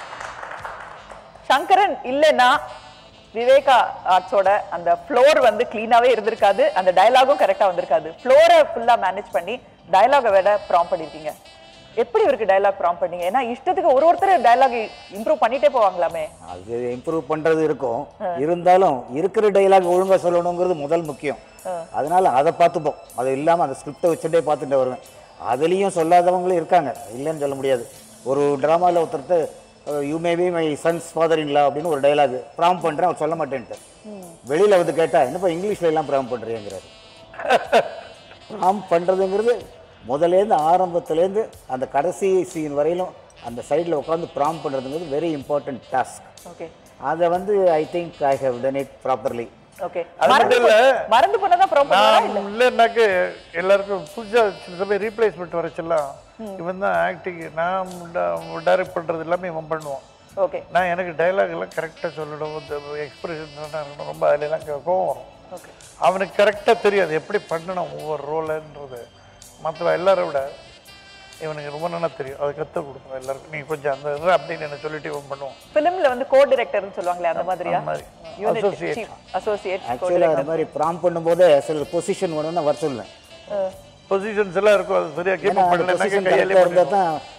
Sankaran இல்லைன்னா விவேகா ஆர்ட்ஸோட அந்த ஃப்ளோர் வந்து க்ளீனாவே இருந்திருக்காது அந்த டயலாகும் கரெக்டா வந்திருக்காது ஃப்ளோரை ஃபுல்லா மேனேஜ் பண்ணி டயலாகை விட ப்ராம் பண்ணிருக்கீங்க எப்படி இவருக்கு டயலாக் ப்ராம் பண்ணீங்க ஏன்னா இஷ்டத்துக்கு ஒரு ஒருத்தர் டயலாக் இம்ப்ரூவ் பண்ணிட்டே போவாங்களாமே அது இம்ப்ரூவ் பண்றது இருக்கும் இருந்தாலும் இருக்கிற டைலாக் ஒழுங்கா சொல்லணுங்கிறது முதல் முக்கியம் அதனால அதை பார்த்துப்போம் அது இல்லாம அந்த ஸ்கிரிப்டை வச்சுட்டே பார்த்துட்டு வருவேன் அதுலேயும் சொல்லாதவங்களும் இருக்காங்க இல்லைன்னு சொல்ல முடியாது ஒரு ட்ராமாவில் ஒருத்தர்கிட்ட you may be my son's father in law அப்படின்னு ஒரு டைலாக் ப்ராம் பண்றேன் அவர் சொல்ல மாட்டேன்ட்டு வெளியில வந்து கேட்டா என்னப்பா இங்கிலீஷ்ல எல்லாம் ப்ராம் பண்றீங்கிறாரு ப்ராம் பண்றதுங்கிறது முதலேருந்து ஆரம்பத்துலேருந்து அந்த கடைசி சீன் வரையிலும் அந்த சைடில் உட்காந்து ப்ராம் பண்ணுறதுங்கிறது வெரி இம்பார்ட்டன்ட் டாஸ்க் ஓகே அதை வந்து I think I have done it properly okay அது மறந்து மட்டும் இல்ல. போ- மறந்து போனதான் ப்ராம் பண்ணுவாரா இல்ல நான் இல்லைன்னாக்க எல்லாருக்கும் புதுசா சில சமயம் ரீப்ளேஸ்மெண்ட் வரச்செல்லாம் இவன் தான் ஆக்டிங் நான் டைரக்ட் பண்றது எல்லாமே இவன் பண்ணுவான் ஓகே நான் எனக்கு டைலாக் எல்லாம் கரெக்டாக சொல்லணும் இந்த எக்ஸ்பிரஷன்ஸ் இருக்கணும் ரொம்ப அதுல எல்லாம் கோவம் வரும் ஓகே அவனுக்கு கரெக்டாக தெரியாது எப்படி பண்ணணும் ஒவ்வொரு ரோலுன்றது மற்ற எல்லாரை விட இவனுக்கு ரொம்ப நல்லா தெரியும் அதை கற்றுக் கொடுக்கணும் எல்லாருக்கும் நீ கொஞ்சம் அந்த இது அப்படின்னு என்ன சொல்லிட்டு இவன் பண்ணுவான் ஃபிலிம்ல வந்து கோ டைரக்டர்னு சொல்லுவாங்களே அந்த மாதிரியா அந்த மாதிரி. Unit Associate. Chief associate co ஆக்சுவலாக அது மாதிரி ப்ராம் பண்ணும்போதே சில பொசிஷன் வேணும்னு வர சொல்லுவேன் பொசிஷன்ஸ் எல்லாம் இருக்கும் அது சரியா கீப் ஏன்னா அந்த பண்ணலன்னாக்க பொசிஷன் கையாலே கரெக்டாக இருந்தால் தான்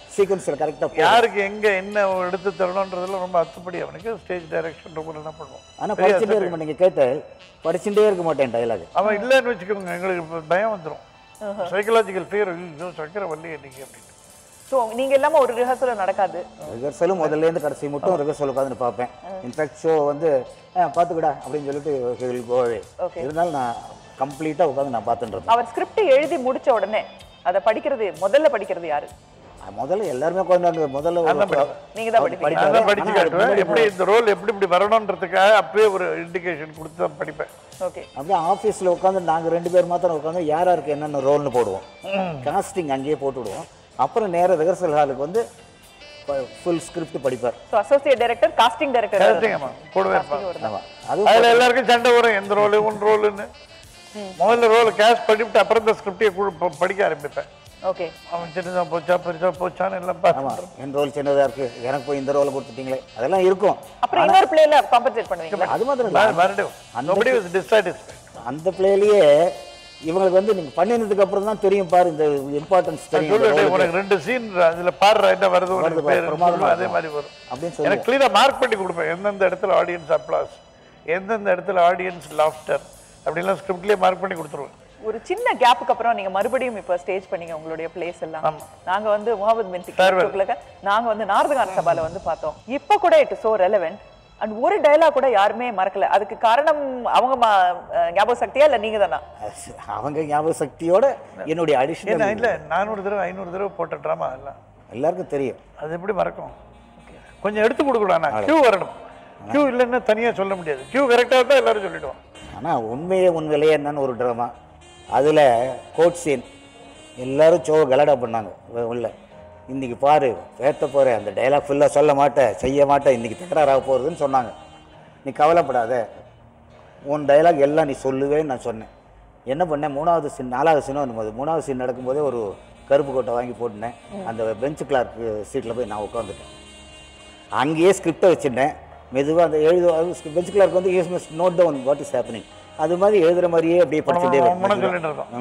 சீக்வன்ஸில் கரெக்டாக போகும் யாருக்கு எங்க என்ன எடுத்து தரணுன்றதுல ரொம்ப அத்துப்படி அவனுக்கு ஸ்டேஜ் டைரக்ஷன் ரொம்ப என்ன பண்ணுவோம் ஆனால் பெரிய படிச்சுட்டே அசட்டு. இருக்க மாட்டேன் நீங்கள் கேட்ட படிச்சுட்டே இருக்க மாட்டேன் டைலாக் அவன் இல்லைன்னு வச்சுக்கோங்க எங்களுக்கு இப்ப பயம் வந்துடும் சைக்கலாஜிக்கல் ஃபியர் ஐயோ சக்கரை வரலையே இன்னைக்கு அப்படின்னு ஸோ நீங்க இல்லாம ஒரு ரிஹர்சலும் நடக்காது ரிஹர்சலும் முதல்லேருந்து கடைசி மட்டும் ரிஹர்சல் உட்காந்து பார்ப்பேன் இன்ஃபேக்ட் ஷோ வந்து "ஆ, பார்த்துக்கடா அப்படின்னு சொல்லிட்டு கோவே Okay. இருந்தாலும் நான் கம்ப்ளீட்டாக உட்காந்து நான் பார்த்துட்டு இருப்பேன் அவர் ஸ்கிரிப்ட் எழுதி முடிச்ச உடனே அதை படிக்கிறது முதல்ல படிக்கிறது யாரு அது முதல்ல எல்லாருமே உட்காந்து முதல்ல ஒரு- அதான் படிப்பேன். நீங்க தான் படிப்பீங்க நான் தான் படிச்சு ஆனா அதுக்கு காட்டுவேன் முன்னாடி எப்படி இந்த ரோல் எப்படி இப்படி வரணுன்றதுக்காக அப்பவே ஒரு இண்டிகேஷன் கொடுத்து தான் படிப்பேன் ஓகே அப்படியே ஆஃபீஸில் உட்காந்து நாங்கள் ரெண்டு பேர் மாத்திரம் உட்காந்து யார் யாருக்கு என்னென்ன ரோல்னு போடுவோம் காஸ்டிங் அங்கேயே போட்டு விடுவோம் அப்புறம் நேரா ரிஹர்சல் ஹாலுக்கு வந்து ஃபுல் ஸ்கிரிப்ட் படிப்பார் so associate director casting director கரெக்டுங்கம்மா கூடவே இருப்பான் ஆமாம் அதுவும் அதுல எல்லாருக்கும் சண்டை வரும் எந்த ரோலு உன் ரோலுன்னு முதல்ல ரோல் கேஷ் பண்ணிவிட்டு அப்புறம் இந்த ஸ்கிரிப்டே படிக்க ஆரம்பிப்பேன் ஓகே அவன் சின்னதா போச்சா பெருசா போச்சான்னு எல்லாம் பார்த்து ஆமாம் என் ரோல் சின்னதாக இருக்குது எனக்கு போய் இந்த ரோலை கொடுத்துட்டீங்களே அதெல்லாம் இருக்கும் அப்புறம் இன்னொரு பிளேல காம்பன்சேட் பண்ணுவீங்களா அது மாத்திரம் இல்லை மறுபடியும் nobody was dissatisfied அந்த பிளேலேயே இவங்களுக்கு வந்து நீங்கள் பண்ணினதுக்கு அப்புறம் தான் தெரியும் பாரு இந்த இம்பார்ட்டன்ஸ் நான் தெரியும் இந்த சொல்லுவேன் role க்கு. உனக்கு ரெண்டு சீன் அதுல பாடுற என்ன வருது உனக்கு வருது பாரு, பேரு பிரமாதமா சொல்லுவேன், அதே இருக்கும். மாதிரி வரும் அப்படின்னு சொல்லி எனக்கு கிளியரா மார்க் பண்ணி கொடுப்பேன் எந்தெந்த இடத்துல ஆடியன்ஸ் அப்ளாஸ் எந்தெந்த இடத்துல ஆடியன்ஸ் லாஃப்டர் அப்படிலாம் ஸ்கிரிப்ட்லயே மார்க் பண்ணி கொடுத்துருவேன் ஒரு சின்ன கேப்புக்கு அப்புறம் நீங்க மறுபடியும் இப்ப ஸ்டேஜ் பண்ணீங்க உங்களுடைய பிளேஸ் எல்லாம் ஆமா. நாங்க வந்து முகமது பின் Farewell. சிக்லக நாங்க வந்து நாரதகான சபால வந்து பார்த்தோம் இப்ப கூட இட் சோ ரெலவென்ட் அண்ட் ஒரு டயலாக் கூட யாருமே மறக்கல அதுக்கு காரணம் அவங்க ம- அஹ் ஞாபக சக்தியா இல்ல நீங்க தானா அவங்க ஞாபக சக்தியோட என்னுடைய ஏன்னா அடிஷனல் இல்ல நானூறு தடவை ஐநூறு தடவை போட்ட ட்ராமா எல்லாம் எல்லாருக்கும் தெரியும் அது எப்படி மறக்கும் கொஞ்சம் எடுத்து கொடுக்கணும் நான் கியூ வரணும் கியூ இல்லைன்னா தனியா சொல்ல முடியாது கியூ கரெக்டாக இருந்தால் எல்லாரும் சொல்லிடுவோம் ஆனால் உண்மையே உன் விலையே என்னன்னு ஒரு ட்ராமா அதில் கோட் சீன் எல்லாரும் சோ கலடா பண்ணாங்க உ- உள்ள இன்னைக்கு பாரு பேத்த போகிறேன் அந்த டைலாக் ஃபுல்லாக சொல்ல மாட்டேன் செய்ய மாட்டேன் இன்னைக்கு தகராறாக போகிறதுன்னு சொன்னாங்க நீ கவலைப்படாத உன் டைலாக் எல்லாம் நீ சொல்லுவேன்னு நான் சொன்னேன் என்ன பண்ணேன் மூணாவது சீன் நாலாவது சீனும் வரும்போது மூணாவது சீன் நடக்கும்போதே ஒரு கருப்பு கோட்டை வாங்கி போட்டுனேன் அந்த பெஞ்ச் கிளார்க் சீட்டில் போய் நான் உட்காந்துட்டேன் அங்கேயே ஸ்கிரிப்டை வச்சுட்டேன் மெதுவாக அந்த எழுது பெஞ்ச் கிளார்க் வந்து use must note down what is happening அது மாதிரி எழுதுகிற மாதிரியே அப்படியே படிச்சுட்டே முன்ன சொல்லிட்டு இருக்கோம்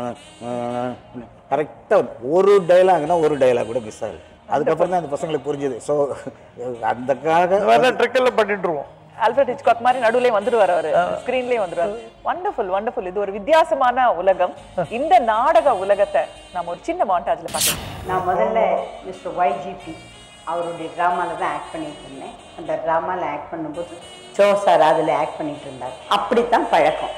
கரெக்டாக ஒரு டைலாக்னா ஒரு டைலாக் கூட மிஸ் ஆகுது அதுக்கப்புறம் தான் அந்த பசங்களுக்கு புரிஞ்சுது ஸோ அதுக்காக இந்த மாதிரிலாம் ட்ரிக்கெல்லாம் பண்ணிட்டுருவோம் ஆல்ஃபிரட் ஹிச்காக் மாதிரி நடுவுலயே வந்துடுவார் அவரு ஸ்கிரீன்லயே வந்துடுவார் வண்டர்ஃபுல் வண்டர்ஃபுல் இது ஒரு வித்தியாசமான உலகம் இந்த நாடக உலகத்தை நாம ஒரு சின்ன மாண்டாஜ்ல பார்த்தோம் நான் முதல்ல மிஸ்டர் ஒய்ஜிபி அவருடைய ட்ராமாவில் தான் ஆக்ட் பண்ணிட்டு இருந்தேன் அந்த ட்ராமாவில் ஆக்ட் பண்ணும்போது சோ சார் அதில் ஆக்ட் பண்ணிட்டு இருந்தார் அப்படித்தான் பழக்கம்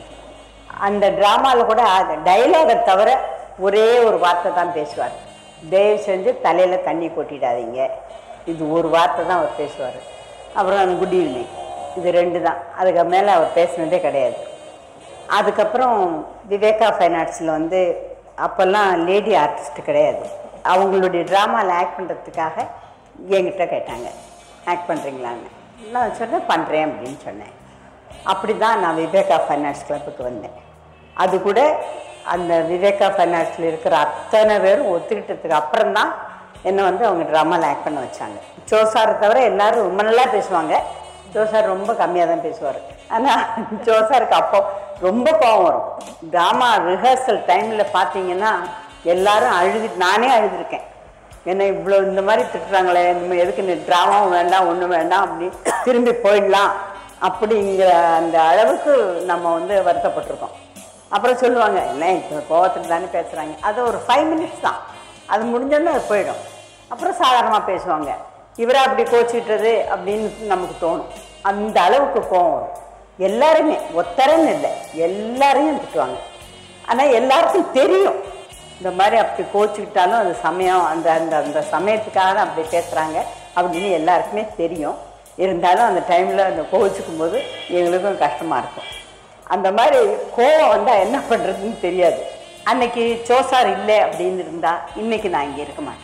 அந்த ட்ராமாவில் கூட அது டைலாகை தவிர ஒரே ஒரு வார்த்தை தான் பேசுவார் தயவு செஞ்சு தலையில் தண்ணி கொட்டிடாதீங்க இது ஒரு வார்த்தை தான் அவர் பேசுவார் அப்புறம் குட் ஈவினிங் இது ரெண்டு தான் அதுக்கு மேலே அவர் பேசுனதே கிடையாது அதுக்கப்புறம் விவேகா ஃபைன் ஆர்ட்ஸில் வந்து அப்போல்லாம் லேடி ஆர்டிஸ்ட் கிடையாது அவங்களுடைய ட்ராமாவில் ஆக்ட் பண்ணுறதுக்காக என்கிட்ட கேட்டாங்க ஆக்ட் பண்ணுறீங்களான்னு நான் சொன்னேன் பண்ணுறேன் அப்படின்னு சொன்னேன் அப்படி தான் நான் விவேகா ஃபைன் ஆர்ட்ஸ் கிளப்புக்கு வந்தேன் அது கூட அந்த விவேகா ஃபைன் ஆர்ட்ஸில் இருக்கிற அத்தனை பேரும் ஒத்துக்கிட்டதுக்கு அப்புறம் தான் என்னை வந்து அவங்க ட்ராமாவில் ஆக்ட் பண்ண வச்சாங்க ஜோசாரை தவிர எல்லாரும் ரொம்ப நல்லா பேசுவாங்க ஜோசார் ரொம்ப கம்மியாக தான் பேசுவார் ஆனால் ஜோசாருக்கு அப்போ ரொம்ப கோவம் வரும் ட்ராமா ரிஹர்சல் டைமில் பார்த்தீங்கன்னா எல்லாரும் அழுது நானே அழுதுருக்கேன் என்ன இவ்வளோ இந்த மாதிரி திட்டுறாங்களே இந்த எதுக்கு நீ ட்ராமாவும் வேண்டாம் ஒன்றும் வேண்டாம் அப்படி திரும்பி போயிடலாம் அப்படிங்கிற அந்த அளவுக்கு நம்ம வந்து வருத்தப்பட்டிருக்கோம் அப்புறம் சொல்லுவாங்க இல்லை இப்போ கோவத்தில் தானே பேசுகிறாங்க அது ஒரு ஃபைவ் மினிட்ஸ் தான் அது முடிஞ்சோடனே அது போயிடும் அப்புறம் சாதாரணமாக பேசுவாங்க இவரா அப்படி கோச்சிக்கிட்டது அப்படின்னு நமக்கு தோணும் அந்த அளவுக்கு கோவம் வரும் எல்லாருமே ஒத்தரன்னு இல்லை எல்லாரையும் திட்டுவாங்க ஆனால் எல்லாருக்கும் தெரியும் இந்த மாதிரி அப்படி கோச்சிக்கிட்டாலும் அது சமயம் அந்த அந்த அந்த சமயத்துக்காக தான் அப்படி பேசுகிறாங்க அப்படின்னு எல்லாருக்குமே தெரியும் இருந்தாலும் அந்த டைமில் அந்த கோச்சிக்கும் போது எங்களுக்கும் கஷ்டமாக இருக்கும் அந்த மாதிரி கோவம் வந்தால் என்ன பண்ணுறதுன்னு தெரியாது அன்னைக்கு சோசார் இல்லை அப்படின்னு இருந்தால் இன்னைக்கு நான் இங்கே இருக்க மாட்டேன்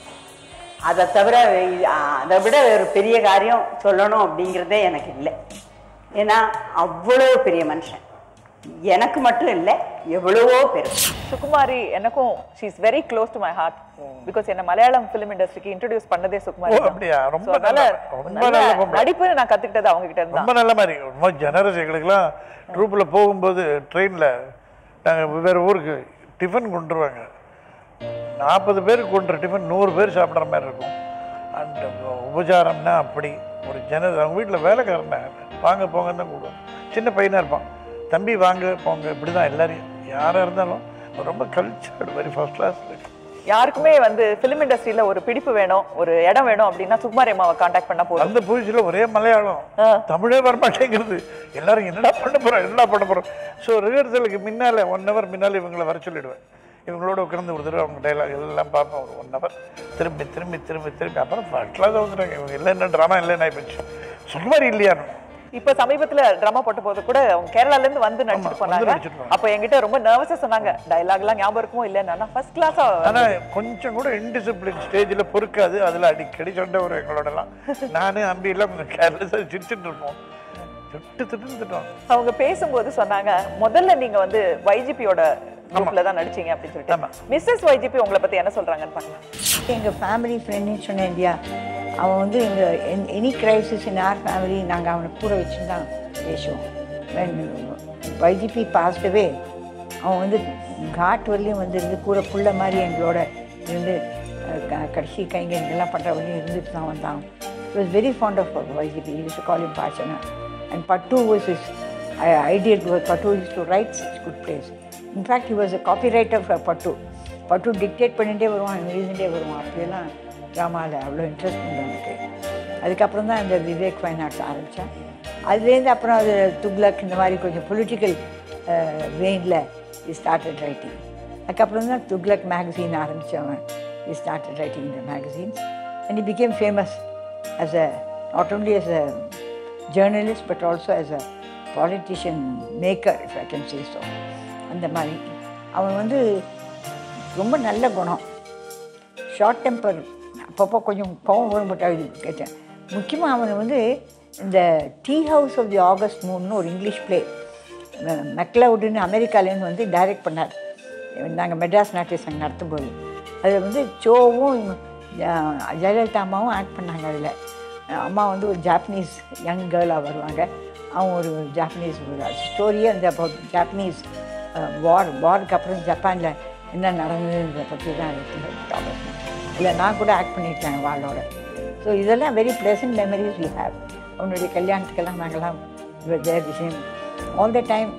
அதை தவிர வே- அதை விட ஒரு பெரிய காரியம் சொல்லணும் அப்படிங்கிறதே எனக்கு இல்லை ஏன்னா அவ்வளோ பெரிய மனுஷன் எனக்கு மட்டும் இல்லை எவ்வளவோ பேர் சுகுமாரி எனக்கும் she is very close to my heart because என்ன மலையாளம் ஃபிலிம் இண்டஸ்ட்ரிக்கு இன்ட்ரடியூஸ் பண்ணதே சுகுமாரி ஓ, தான். அப்படியா? ரொம்ப So, அதனால நல்ல- ரொம்ப நல்ல நல்ல பொம்பளை. நடிப்பு நான் கத்துக்கிட்டது அவங்க கிட்ட இருந்தா ரொம்ப நல்ல மாதிரி ரொம்ப ஜெனரஸ் எங்களுக்குலாம் ட்ரூப்பில் போகும்போது ட்ரெயினில் நாங்கள் வேறு ஊருக்கு டிஃபன் கொண்டுருவாங்க நாற்பது பேருக்கு கொண்ட டிஃபன் நூறு பேர் சாப்பிட்ற மாதிரி இருக்கும் அண்ட் உபச்சாரம்னா அப்படி ஒரு ஜன அவங்க வீட்டில் வேலைக்காரன வாங்க போங்கன்னு தான் கூடுவாங்க சின்ன பையனாக இருப்பான் தம்பி வாங்க போங்க இப்படி தான் எல்லாரையும் யாராக இருந்தாலும் ரொம்ப கல்ச்சர்டு வெரி ஃபர்ஸ்ட் கிளாஸ் யாருக்குமே வந்து ஃபிலிம் இண்டஸ்ட்ரியில ஒரு பிடிப்பு வேணும் ஒரு இடம் வேணும் அப்படின்னா சுகுமாரி அம்மாவை காண்டாக்ட் பண்ணா போதும் அந்த புதுசில் ஒரே மலையாளம் தமிழே வரமாட்டேங்கிறது எல்லாரும் என்னடா பண்ண போகிறோம் என்னடா பண்ண போகிறோம் ஸோ ரிஹர்சலுக்கு முன்னால் ஒன் ஹவர் முன்னால் இவங்களை வர சொல்லிடுவேன் இவங்களோட உட்கார்ந்து ஒரு தடவை அவங்க டைலாக் எல்லாம் பார்ப்பேன் ஒரு ஒன் ஹவர் திரும்பி திரும்பி திரும்பி திரும்பி அப்புறம் ஃபர்ஸ்ட்லாம் தான் வந்துட்டாங்க இவங்க இல்லை என்ன ட்ராமா இல்லைன்னு ஆயிப்போச்சு சுகுமாரி இல்லையான்னு இப்ப சமீபத்துல டிராமா போட்ட போது கூட அவங்க கேரளால இருந்து வந்து நடிச்சிட்டு வந்து போனாங்க நடிச்சிட்டு போனாங்க. அப்ப என்கிட்ட ரொம்ப நர்வஸா சொன்னாங்க டயலாக் எல்லாம் ஞாபகம் இருக்குமோ இல்லைன்னா ஃபர்ஸ்ட் கிளாஸா ஆனால் கொஞ்சம் கூட இன்டிசிப்ளின் ஸ்டேஜில் பொறுக்காது அதில் அடிக்கடி சண்டை வரும் எங்களோடலாம் நானு அம்பி எல்லாம் கொஞ்சம் கேர்லெஸ்ஸாக சிரிச்சுட்டு இருப்போம் திட்டு திட்டுன்னு திட்டுவோம் அவங்க பேசும்போது சொன்னாங்க முதல்ல நீங்க வந்து வைஜிபியோட குரூப்ல தான் நடிச்சீங்க அப்படின்னு சொல்லிட்டு மிஸ்ஸஸ் வைஜிபி உங்களை பத்தி என்ன சொல்றாங்கன்னு பார்க்கலாம் எங்கள் ஃபேமிலி ஃப்ரெண்டுன்னு சொன்னேன் இல்லையா அவன் வந்து எங்கள் any crisis in our family நாங்கள் அவனை கூட வச்சு தான் பேசுவோம் வைஜிபி பாஸ்டவே அவன் வந்து காட் வரலையும் வந்து இருந்து கூட புள்ள மாதிரி எங்களோட இருந்து அஹ், க- கடைசி கைங்க இதெல்லாம் பண்ணுற வரையும் இருந்துட்டு தான் வந்தான் was very fond of YGP used to call him பாச்சனா and Pattu was is ideal Pattu is to write good plays in fact he was a copy writer for Pattu Pattu dictate பண்ணிகிட்டே வருவான் எழுதிட்டே வருவான் அப்படியெல்லாம் ட்ராமாவில் அவ்வளோ இன்ட்ரெஸ்ட் உண்டு அவனுக்கு அதுக்கப்புறம் தான் இந்த விவேக் ஃபைன் ஆர்ட்ஸ் ஆரம்பித்தேன் அதுலேருந்து அப்புறம் அது துக்ளக் இந்த மாதிரி கொஞ்சம் பொலிட்டிக்கல் வெயினில் இ ஸ்டார்டட் ரைட்டிங் அதுக்கப்புறம் தான் துக்ளக் மேகசின் ஆரம்பித்தவன் இ ஸ்டார்டட் ரைட்டிங் இந்த magazines and he became famous as a not only as a journalist but also as a politician maker if I can say so அந்த மாதிரி அவன் வந்து ரொம்ப நல்ல குணம் ஷார்ட் டெம்பர் அப்பப்போ கொஞ்சம் கோவம் வரும் பட் அது கேட்டேன் முக்கியமாக அவன் வந்து இந்த tea house of the August moon ஒரு இங்கிலீஷ் ப்ளே மெக்லவுடுன்னு அமெரிக்காலேருந்து வந்து டைரக்ட் பண்ணார் நாங்கள் மெட்ராஸ் நாட்டிய சங்கம் நடத்தும்போது அதில் வந்து சோவும் அஹ், ஜெயலலிதா அம்மாவும் ஆக்ட் பண்ணாங்க அதில் அம்மா வந்து ஒரு ஜாப்பனீஸ் யங் கேர்ளாக வருவாங்க அவன் ஒரு ஜாப்பனீஸ் ஒரு ஸ்டோரியே அந்த ஜாப்பனீஸ் வார் வாருக்கு அப்புறம் ஜப்பானில் என்ன நடந்ததுன்றதை பற்றி தான் டாபிக் இல்லை நான் கூட ஆக்ட் பண்ணியிருக்கேன் வாளோட ஸோ இதெல்லாம் very pleasant memories we have அவனுடைய கல்யாணத்துக்கெல்லாம் நாங்கள்லாம் தேர் விஷயம் ஆல் த டைம்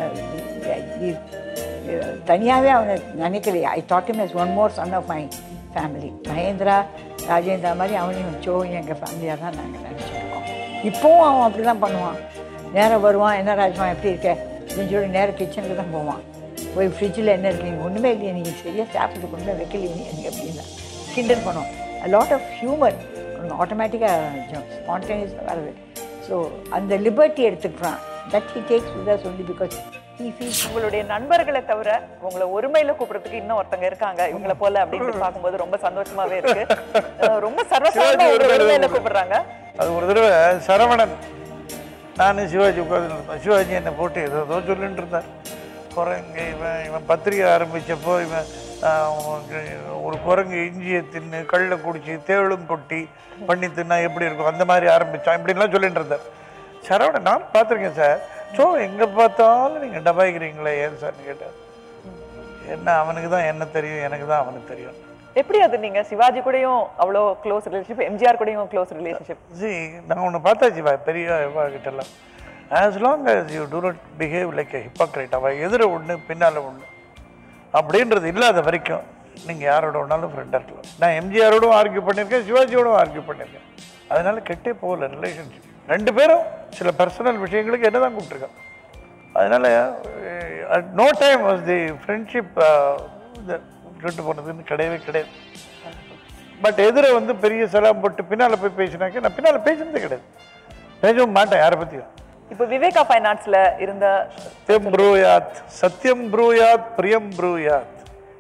தனியாகவே அவனை நினைக்கல I thought him as one more son of my family Mahendra Rajendra மாதிரி அவனையும் சோவையும் எங்கள் ஃபேமிலியாக தான் நாங்கள் நினச்சிருக்கோம் இப்போவும் அவன் அப்படி தான் பண்ணுவான் நேராக வருவான் என்ன ராஜ்மா எப்படி இருக்க அப்படின்னு சொல்லி நேராக கிச்சனுக்கு தான் போவான் போய் ஃப்ரிட்ஜில் என்ன இருக்கு நீங்கள் ஒன்றுமே இல்லையே நீங்கள் சரியாக சாப்பிட்டு கொண்டு போய் வைக்கலையே நீங்கள் அப்படின்னா கிண்டல் பண்ணுவோம் லாட் ஆஃப் ஹியூமர் ஆட்டோமேட்டிக்காக ஸ்பான்டேனியஸாக வருது ஸோ அந்த லிபர்ட்டி எடுத்துக்கிறான் that he takes with us only because he feels உங்களுடைய நண்பர்களை தவிர உங்களை ஒருமையில கூப்பிடுறதுக்கு இன்னும் ஒருத்தங்க இருக்காங்க இவங்கள போல அப்படின்னு பார்க்கும்போது ரொம்ப சந்தோஷமாவே இருக்கு அஹ் ரொம்ப சர்வசாதாரண ஒரு ஒருமையில கூப்பிடுறாங்க அது ஒரு தடவை சரவணன் நான் சிவாஜி உட்காந்து சிவாஜி என்னை போட்டு ஏதோ ஏதோ சொல்லிட்டு இருந்தார் குரங்கு இவன் இவன் பத்திரிகை ஆரம்பித்தப்போ இவன் ஆஹ், உனக்கு ஒரு குரங்கு இஞ்சியை தின்னு கல்லை குடிச்சு தேளும் கொட்டி பண்ணி தின்னா எப்படி இருக்கும் அந்த மாதிரி ஆரம்பித்தான் இப்படின்லாம் சொல்லிட்டு இருந்தார் சரவணன் நான் பார்த்துருக்கேன் சார் ஸோ எங்கே பார்த்தாலும் நீங்கள் டபாய்க்கிறீங்களே ஏன் சார்னு கேட்டார் என்ன அவனுக்கு தான் என்ன தெரியும் எனக்கு தான் அவனுக்கு தெரியும் எப்படி அது நீங்க சிவாஜி கூடயும் அவ்வளோ க்ளோஸ் ரிலேஷன்ஷிப் எம்ஜிஆர் கூடயும் க்ளோஸ் ரிலேஷன்ஷிப் see நான் ஒன்று பார்த்தாச்சு வா பெரிய இவா கிட்டலாம் as long as you do not behave like a hypocrite அவள் எதிர ஒன்று பின்னால் ஒன்று அப்படின்றது இல்லாத வரைக்கும் நீங்கள் யாரோட வேணாலும் ஃப்ரெண்டாக இருக்கலாம் நான் எம்ஜிஆரோடும் ஆர்கியூ பண்ணியிருக்கேன் சிவாஜியோடும் ஆர்கியூ பண்ணியிருக்கேன் அதனால கெட்டே போகல ரிலேஷன்ஷிப் ரெண்டு பேரும் சில பர்சனல் விஷயங்களுக்கு என்ன தான் கூப்பிட்ருக்கோம் அதனால no time was the friendship கெட்டு போனதுன்னு கிடையவே கிடையாது பட் எதிர வந்து பெரிய சலாம் போட்டு பின்னால் போய் பேசினாக்க நான் பின்னால் பேசினதே கிடையாது பேசவும் மாட்டேன் யாரை பற்றியும் இப்போ விவேகா ஃபைன் ஆர்ட்ஸ்ல இருந்த சத்தியம் ப்ரூயாத் சத்தியம் ப்ரூயாத் பிரியம் ப்ரூயாத்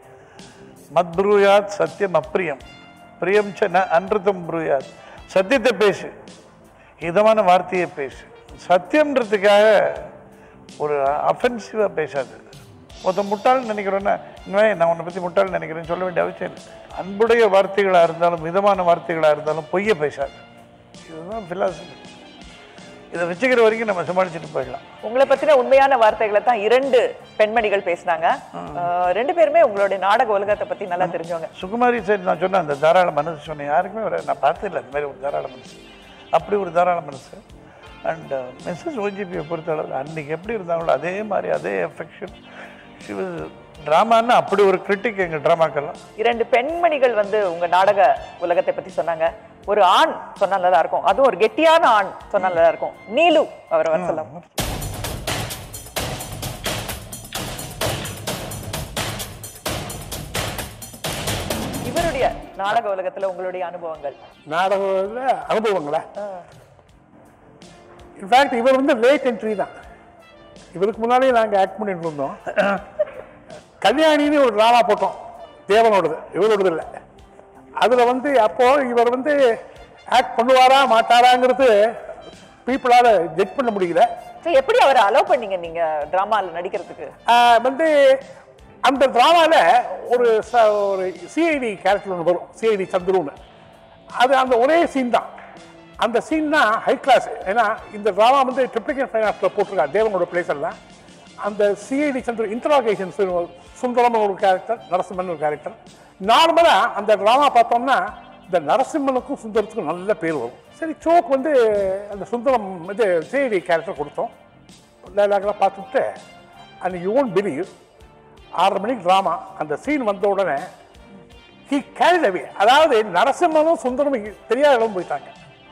மத் ப்ரூயாத் சத்தியம் அப்பிரியம் பிரியம் ச ந அன்றுத்தம் ப்ரூயாத் சத்தியத்தை பேசு இதமான வார்த்தையை பேசு சத்தியம்ன்றதுக்காக ஒரு அஃபென்சிவாக பேசாது ஒருத்தன் முட்டாள்னு நினைக்கிறோன்னா இனிமே நான் உன்னை பற்றி முட்டாள்னு நினைக்கிறேன்னு சொல்ல வேண்டிய அவசியம் இல்லை அன்புடைய வார்த்தைகளாக இருந்தாலும் மிதமான வார்த்தைகளாக இருந்தாலும் பொய்யை பேசாது இதுதான் philosophy இதை வச்சுக்கிற வரைக்கும் நம்ம சமாளிச்சுட்டு போயிடலாம் உங்களை பத்தின உண்மையான வார்த்தைகளை தான் இரண்டு பெண்மணிகள் பேசினாங்க அஹ், ரெண்டு பேருமே உங்களுடைய நாடக உலகத்தை பத்தி நல்லா தெரிஞ்சவங்க சுகுமாரி சைடு நான் சொன்னேன் அந்த தாராள மனசு சொன்னேன் யாருக்குமே வர நான் பார்த்ததில்ல அந்த மாதிரி ஒரு தாராள மனசு அப்படி ஒரு தாராள மனசு அண்ட் மிஸ்ஸஸ் ஓஜிபியை பொறுத்தளவு அன்னைக்கு எப்படி இருந்தாங்களோ அதே மாதிரி அதே எஃபெக்ஷன் ட்ராமான்னா அப்படி ஒரு கிரிட்டிக் எங்கள் ட்ராமாக்கெல்லாம் இரண்டு பெண்மணிகள் வந்து உங்க நாடக உலகத்தை பத்தி சொன்னாங்க ஒரு ஆண் சொன்னா நல்லா இருக்கும் அதுவும் ஒரு கெட்டியான ஆண் சொன்னா நல்லா இருக்கும் நீலு அவரை வர சொல்லலாம் இவருடைய நாடக உலகத்துல உங்களுடைய அனுபவங்கள் நாடகத்தில் அனுபவங்களா இன்ஃபேக்ட் இவர் வந்து லேட் என்ட்ரி தான் இவருக்கு முன்னாடியே நாங்கள் ஆக்ட் பண்ணிட்டு இருந்தோம் கல்யாணின்னு ஒரு ட்ராமா போட்டோம் தேவனோடது இவரோடது இல்லை அதில் வந்து அப்போ இவர் வந்து ஆக்ட் பண்ணுவாரா மாட்டாராங்கிறது பீப்புளால் ஜட்ஜ் பண்ண முடியல சரி, எப்படி அவரை அலோவ் பண்ணீங்க நீங்க டிராமால நடிக்கிறதுக்கு ஆஹ் வந்து அந்த ட்ராமாவில் ஒரு ச- ஒரு சிஐடி கேரக்டர் ஒன்று வரும் சிஐடி சந்துருன்னு அது அந்த ஒரே சீன் தான் அந்த சீன் தான் ஹை கிளாஸ் ஏன்னா இந்த ட்ராமா வந்து ட்ரிப்ளிகேட் ஃபைனான்ஸில் போட்டிருக்கா தேவனோட பிளேஸ் எல்லாம் அந்த சிஐடி சந்துரு இன்டராகேஷன் சுந்தரம் ஒரு கேரக்டர் நரசிம்மன் ஒரு கேரக்டர் நார்மலாக அந்த ட்ராமா பார்த்தோம்னா இந்த நரசிம்மனுக்கும் சுந்தரத்துக்கும் நல்ல பேர் வரும் சரி சோக் வந்து அந்த சுந்தரம் இது சிஐடி கேரக்டர் கொடுத்தோம் டைலாக்லாம் பார்த்துட்டு அண்ட் யூ ஒன்ட் பிலீவ் ஆறரை மணிக்கு ட்ராமா அந்த சீன் வந்த உடனே ஹி கேரிட் அவே அதாவது நரசிம்மனும் சுந்தரமும் தெரியாத இடம் போயிட்டாங்க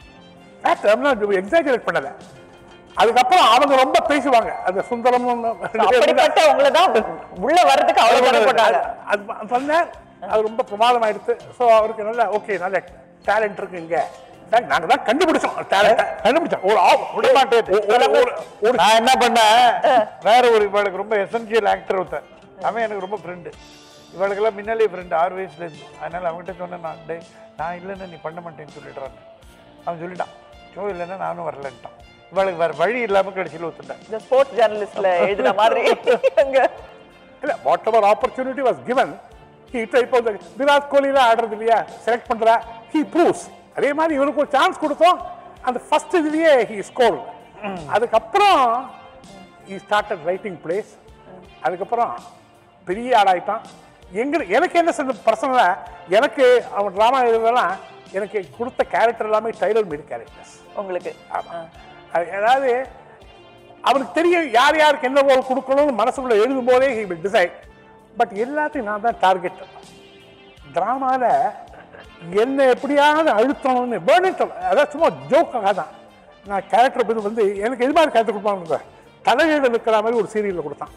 எக்ஸாஜரேட் பண்ணல அதுக்கப்புறம் அவங்க ரொம்ப பேசுவாங்க அந்த சுந்தரமும் அப்படிப்பட்ட உங்களை தான் உள்ள வர்றதுக்கு அவ்வளவு தடை போட்டாங்க அது அது சொன்னார் அது ரொம்ப பிரமாதம் ஆயிடுச்சு ஸோ அவருக்கு நல்ல ஓகே நல்ல டேலண்ட் இருக்கு இங்க சார், நாங்க தான் கண்டுபிடிச்சோம் டேலண்ட் கண்டுபிடிச்சோம் ஒரு ஆ- விட மாட்டேன் ஒரு- ஒரு- ஒரு நான் என்ன பண்ணேன் வேற ஒரு இவளுக்கு ரொம்ப எசென்சியல் ஆக்டர் ஒருத்தன் அவன் எனக்கு ரொம்ப ஃப்ரெண்டு இவளுக்கெல்லாம் முன்னாலே ஃப்ரெண்டு ஆறு வயசுல இருந்து அதனால அவன்கிட்ட சொன்னேன் நான் டேய் நான் இல்லைன்னா நீ பண்ண மாட்டேன்னு சொல்லிடுறான்னு அவன் சொல்லிட்டான் ஷோ இல்லைன்னா நானும் வரலன்ட்டான் இவளுக்கு வேற வழி இல்லாம கடைசியில் ஒத்துட்டேன் இந்த ஸ்போர்ட்ஸ் ஜேர்னலிஸ்ட்ல எழுதின மாதிரி அங்க இல்ல whatever opportunity was given he இப்போ இந்த விராட் கோலிலாம் ஆடுறது இல்லையா செலக்ட் பண்றா ஹி ப்ரூவ்ஸ் அதே மாதிரி இவருக்கு ஒரு சான்ஸ் கொடுத்தோம் அந்த ஃபர்ஸ்ட் இதுலயே ஹி ஸ்கோர் அதுக்கப்புறம் ஹி ஸ்டார்டட் ரைட்டிங் பிளேஸ் அதுக்கப்புறம் பெரிய ஆளாயிட்டான் எங்க எனக்கு என்ன சொன்ன பர்சனலா எனக்கு அவன் ட்ராமா எழுதலாம் எனக்கு கொடுத்த கேரக்டர் எல்லாமே டைலர் மேட் கேரக்டர்ஸ் உங்களுக்கு ஆமா. அது அதாவது அவனுக்கு தெரியும் யார் யாருக்கு என்ன ரோல் கொடுக்கணும்னு மனசுக்குள்ள எழுதும் போதே ஹி வில் டிசைட் பட் எல்லாத்தையும் நான் தான் டார்கெட் ட்ராமாவில் என்ன எப்படியாவது அழுத்தணும்னு பேர்னிட் அதாவது சும்மா ஜோக்காக தான் நான் கேரக்டர் பற்றி வந்து எனக்கு எது மாதிரி கேரக்டர் கொடுப்பாங்க தலைகீழ நிற்கிற மாதிரி ஒரு சீரியலில் கொடுத்தான்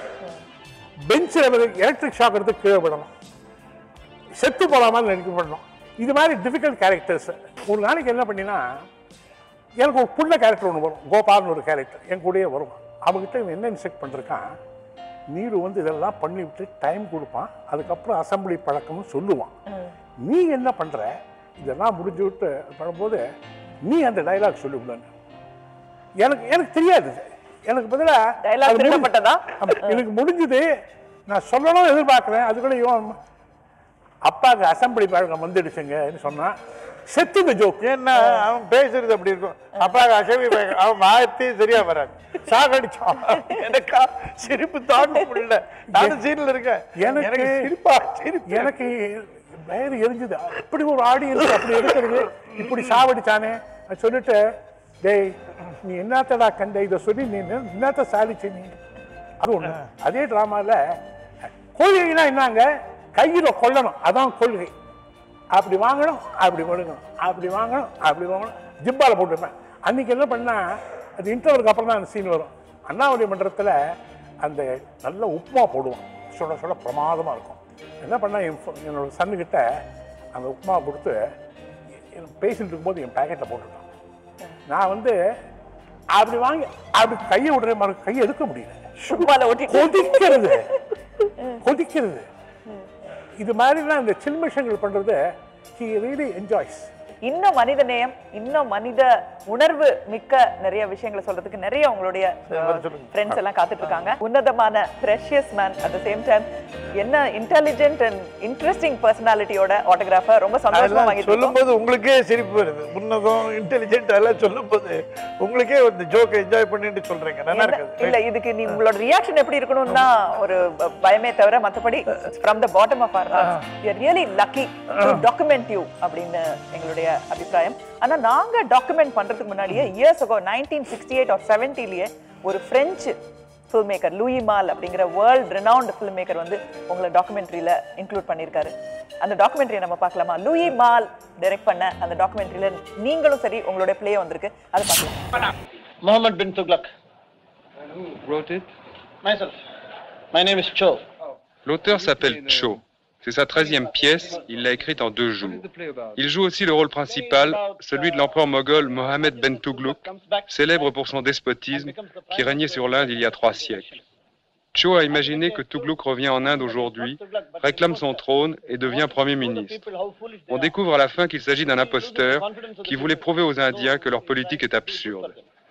பெஞ்சில் எலக்ட்ரிக் ஷாக் எடுத்து கீழே விடணும் செத்து போகிற மாதிரி நடிக்க பண்ணணும் இது மாதிரி டிஃபிகல்ட் கேரக்டர்ஸ் ஒரு நாளைக்கு என்ன பண்ணினா எனக்கு ஒரு புள்ள கேரக்டர் ஒன்று வரும் கோபால்னு ஒரு கேரக்டர் என் கூடயே வரும் அவங்ககிட்ட இவன் என்ன இன்ஸ்ட்ரக்ட் பண்ணிருக்கான் நீரு வந்து இதெல்லாம் பண்ணிவிட்டு டைம் கொடுப்பான் அதுக்கப்புறம் அசம்பிளி பழக்கம்னு சொல்லுவான் நீ என்ன பண்ற இதெல்லாம் முடிஞ்சு விட்டு பண்ணும்போது நீ அந்த டைலாக் சொல்லிவிடன்னு எனக்கு எனக்கு தெரியாது இது. எனக்கு பதிலா Dialogue அது முடிஞ்சு- திருடப்பட்டதா? ஆமா, எனக்கு முடிஞ்சது நான் சொல்லணும்னு எதிர்பார்க்குறேன் அதுக்குள்ள இவன் அப்பாவுக்கு அசம்பிளி பழக்கம் வந்துடுச்சுங்கன்னு சொன்னான் செத்துங்க ஜோக் ஏன்னா அவன் பேசுறது அப்படி இருக்கும் அப்பா அசவி பையன். அவன் மாத்தி சரியா வராது சாகடிச்சான் எனக்கா சிரிப்பு தாங்க முடியல நானும் சீன்ல இருக்கேன் எனக்கு- எனக்கு சிரிப்பா சிரிப்பு எனக்கு வயிறு எரிஞ்சுது அப்படி ஒரு ஆடியன்ஸ் அப்படி எடுக்கிறது இப்படி சாவடிச்சானே அது சொல்லிட்டு டேய் நீ என்னத்தடா கண்ட இதை சொல்லி நீ என்ன- என்னத்த சாதிச்சு நீ அது ஒண்ணு அதே ட்ராமால கொள்கைனா என்னங்க கையில கொல்லணும் அதான் கொள்கை அப்படி வாங்கணும் அப்படி கொடுக்கணும் அப்படி வாங்கணும் அப்படி வாங்கணும் ஜிப்பால போட்டுருப்பேன் அன்னைக்கு என்ன பண்ணா அது இன்டர்வலுக்கு அப்புறம் தான் அந்த சீன் வரும் அண்ணாமலை மன்றத்தில் அந்த நல்ல உப்புமா போடுவான் சுட சுட பிரமாதமாக இருக்கும் என்ன பண்ணா என் ஃப- என்னோட சன்னுக்கிட்ட அந்த உப்புமா கொடுத்து எ- பேசிட்டு இருக்கும்போது என் பேக்கெட்டில் போட்டுட்டான் நான் வந்து அப்படி வாங்கி அப்படி கையை விடுற மாதிரி கையை எடுக்க முடியல சும்மால ஓட்டிட்டு கொதிக்கிறது கொதிக்கிறது இது மாதிரிலாம் இந்த சில்மிஷங்கள் பண்றது ஹி ரியலி என்ஜாய்ஸ் இன்னும் மனித நேயம் இன்னும் மனித உணர்வு மிக்க நிறைய விஷயங்களை சொல்றதுக்கு நிறைய உங்களுடைய ஃப்ரெண்ட்ஸ் எல்லாம் காத்துட்டு இருக்காங்க உன்னதமான precious man at the same time என்ன இன்டெலிஜென்ட் அண்ட் இன்ட்ரெஸ்டிங் பர்சனாலிட்டியோட ஆட்டோகிராஃபை ரொம்ப சந்தோஷமா அதெல்லாம் வாங்கிட்டு இருக்கோம். சொல்லும்போது உங்களுக்கே சிரிப்பு வருது உன்னதம் இன்டெலிஜென்ட் அதெல்லாம் சொல்லும்போது உங்களுக்கே இந்த ஜோக்கை என்ஜாய் பண்ணிட்டு சொல்றீங்க நல்லா என்ன- இருக்குது இல்ல இதுக்கு நீ உங்களோட ரியாக்ஷன் எப்படி இருக்கணும்னு தான் ஒரு ப- பயமே தவிர மத்தபடி from the bottom of are you really lucky to document you அப்படின்னு எங்களுடைய அபிப்பிராயம் ஆனா நாங்க டாக்குமெண்ட் பண்றதுக்கு முன்னாடியே years ago nineteen sixty eight or செவன்டிலேயே ஒரு French film maker Louis Malle அப்படிங்கிற வேர்ல்ட் ரெனவுண்ட் ஃபில்ம் மேக்கர் வந்து உங்களை டாக்குமெண்ட்ரியில இன்க்ளூட் பண்ணியிருக்காரு அந்த டாக்குமெண்ட்ரியை நம்ம பார்க்கலாமா லூயி மால் டைரக்ட் பண்ண அந்த டாக்குமெண்ட்ரியில நீங்களும் சரி உங்களுடைய பிளே வந்திருக்கு அதை பார்க்கலாம் Mohammed bin Tughlaq. Who wrote it? Myself. My name is Cho. L'auteur s'appelle Cho. C'est sa treizième pièce, il l'a écrite en deux jours. Il joue aussi le rôle principal, celui de l'empereur moghol Mohammed Ben Tughlaq, célèbre pour son despotisme, qui régnait sur l'Inde il y a trois siècles. Cho a imaginé que Tughlaq revient en Inde aujourd'hui, réclame son trône et devient Premier ministre. On découvre à la fin qu'il s'agit d'un imposteur qui voulait prouver aux Indiens que leur politique est absurde.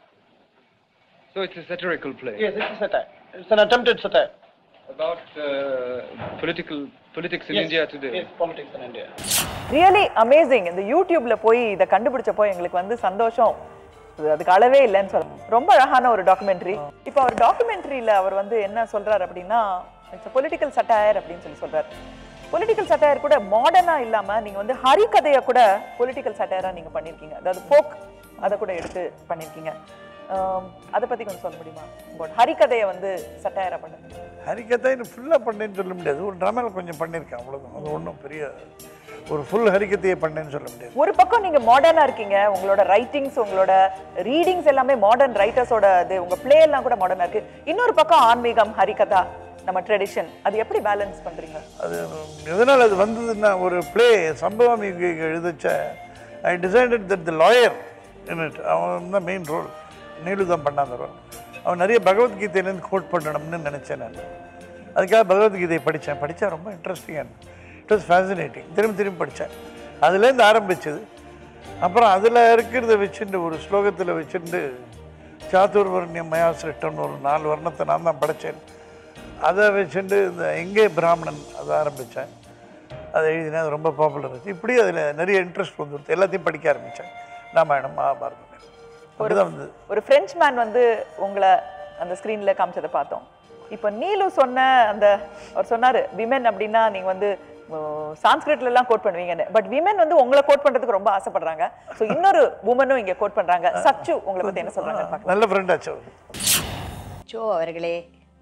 So it's a satirical play. Yes, it's a satire. It's an attempted satire. About uh, political politics in Yes, India today. Yes, politics in India. Really amazing இந்த யூடியூப்ல போய் இதை கண்டுபிடிச்சப்போ எங்களுக்கு வந்து சந்தோஷம் அது அதுக்கு அளவே இல்லைன்னு சொல்லலாம் ரொம்ப அழகான ஒரு டாக்குமெண்ட்ரி இப்போ அவர் டாக்குமெண்ட்ரியில அவர் வந்து என்ன சொல்றாரு அப்படின்னா இட்ஸ் பொலிட்டிக்கல் சட்டையர் அப்படின்னு சொல்லி சொல்றாரு பொலிட்டிக்கல் சட்டையர் கூட மாடர்னா இல்லாம நீங்க வந்து ஹரிகதையை கூட பொலிட்டிக்கல் சட்டையரா நீங்க பண்ணிருக்கீங்க அதாவது ஃபோக் அதை கூட எடுத்து பண்ணிருக்கீங்க ஆம், அதை பத்தி கொஞ்சம் சொல்ல முடியுமா உங்களோட ஹரிகதையை வந்து சட்டையரா பண்ணுங்க ஹரிக்கத்தைன்னு ஃபுல்லாக பண்ணேன்னு சொல்ல முடியாது ஒரு ட்ராமாவில் கொஞ்சம் பண்ணியிருக்கேன் அவ்வளோதான் அது ஒன்றும் பெரிய ஒரு ஃபுல் ஹரிக்கத்தையே பண்ணேன்னு சொல்ல முடியாது ஒரு பக்கம் நீங்க மாடர்னா இருக்கீங்க உங்களோட ரைட்டிங்ஸ் உங்களோட ரீடிங்ஸ் எல்லாமே மாடர்ன் ரைட்டர்ஸோட இது உங்க பிளே எல்லாம் கூட மாடர்னா இருக்கு இன்னொரு பக்கம் ஆன்மீகம் ஹரிகதா நம்ம ட்ரெடிஷன் அது எப்படி பேலன்ஸ் பண்றீங்க அது எதனால் அது வந்ததுன்னா ஒரு ப்ளே சம்பவம் இங்கே எழுதிச்ச I decided that the lawyer it அவன் தான் மெயின் ரோல் நீலு தான் பண்ணான் அந்த ரோல் அவன் நிறைய பகவத்கீதையிலேருந்து கோட் பண்ணணும்னு நினச்சேன் நான் அதுக்காக பகவத்கீதையை படித்தேன் படித்தா ரொம்ப இன்ட்ரெஸ்டிங்காக இட் வாஸ் ஃபேசினேட்டிங் திரும்பி திரும்பி படித்தேன் அதுலேருந்து ஆரம்பிச்சது அப்புறம் அதில் இருக்கிறத வச்சுட்டு ஒரு ஸ்லோகத்தில் வச்சுட்டு சாத்துர்வர்ணியம் மயா சிருஷ்டம்னு ஒரு நாலு வர்ணத்தை நான் தான் படித்தேன் அதை வச்சுட்டு இந்த எங்கே பிராமணன் அதை ஆரம்பித்தேன் அதை எழுதினேன் அது ரொம்ப பாப்புலர் ஆச்சு இப்படி அதில் நிறைய இன்ட்ரெஸ்ட் வந்துடுது எல்லாத்தையும் படிக்க ஆரம்பித்தேன் ராமாயணம் மகாபாரதம் அப்படிதான் வந்தது ஒரு பிரெஞ்ச் மேன் வந்து உங்களை அந்த ஸ்க்ரீன்ல காமிச்சதை பார்த்தோம் இப்போ நீலு சொன்ன அந்த அவர் சொன்னாரு விமென் அப்படின்னா நீங்க வந்து சான்ஸ்கிரிட்ல எல்லாம் கோட் பண்ணுவீங்கன்னு பட் விமென் வந்து உங்களை கோட் பண்றதுக்கு ரொம்ப ஆசைப்படுறாங்க ஸோ இன்னொரு உமனும் இங்க கோட் பண்றாங்க சச்சு உங்களை பத்தி என்ன சொல்றாங்க பார்க்கலாம் நல்ல ஃப்ரெண்டாச்சு அவர் சோ அவர்களே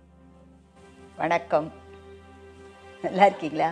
வணக்கம் நல்லா இருக்கீங்களா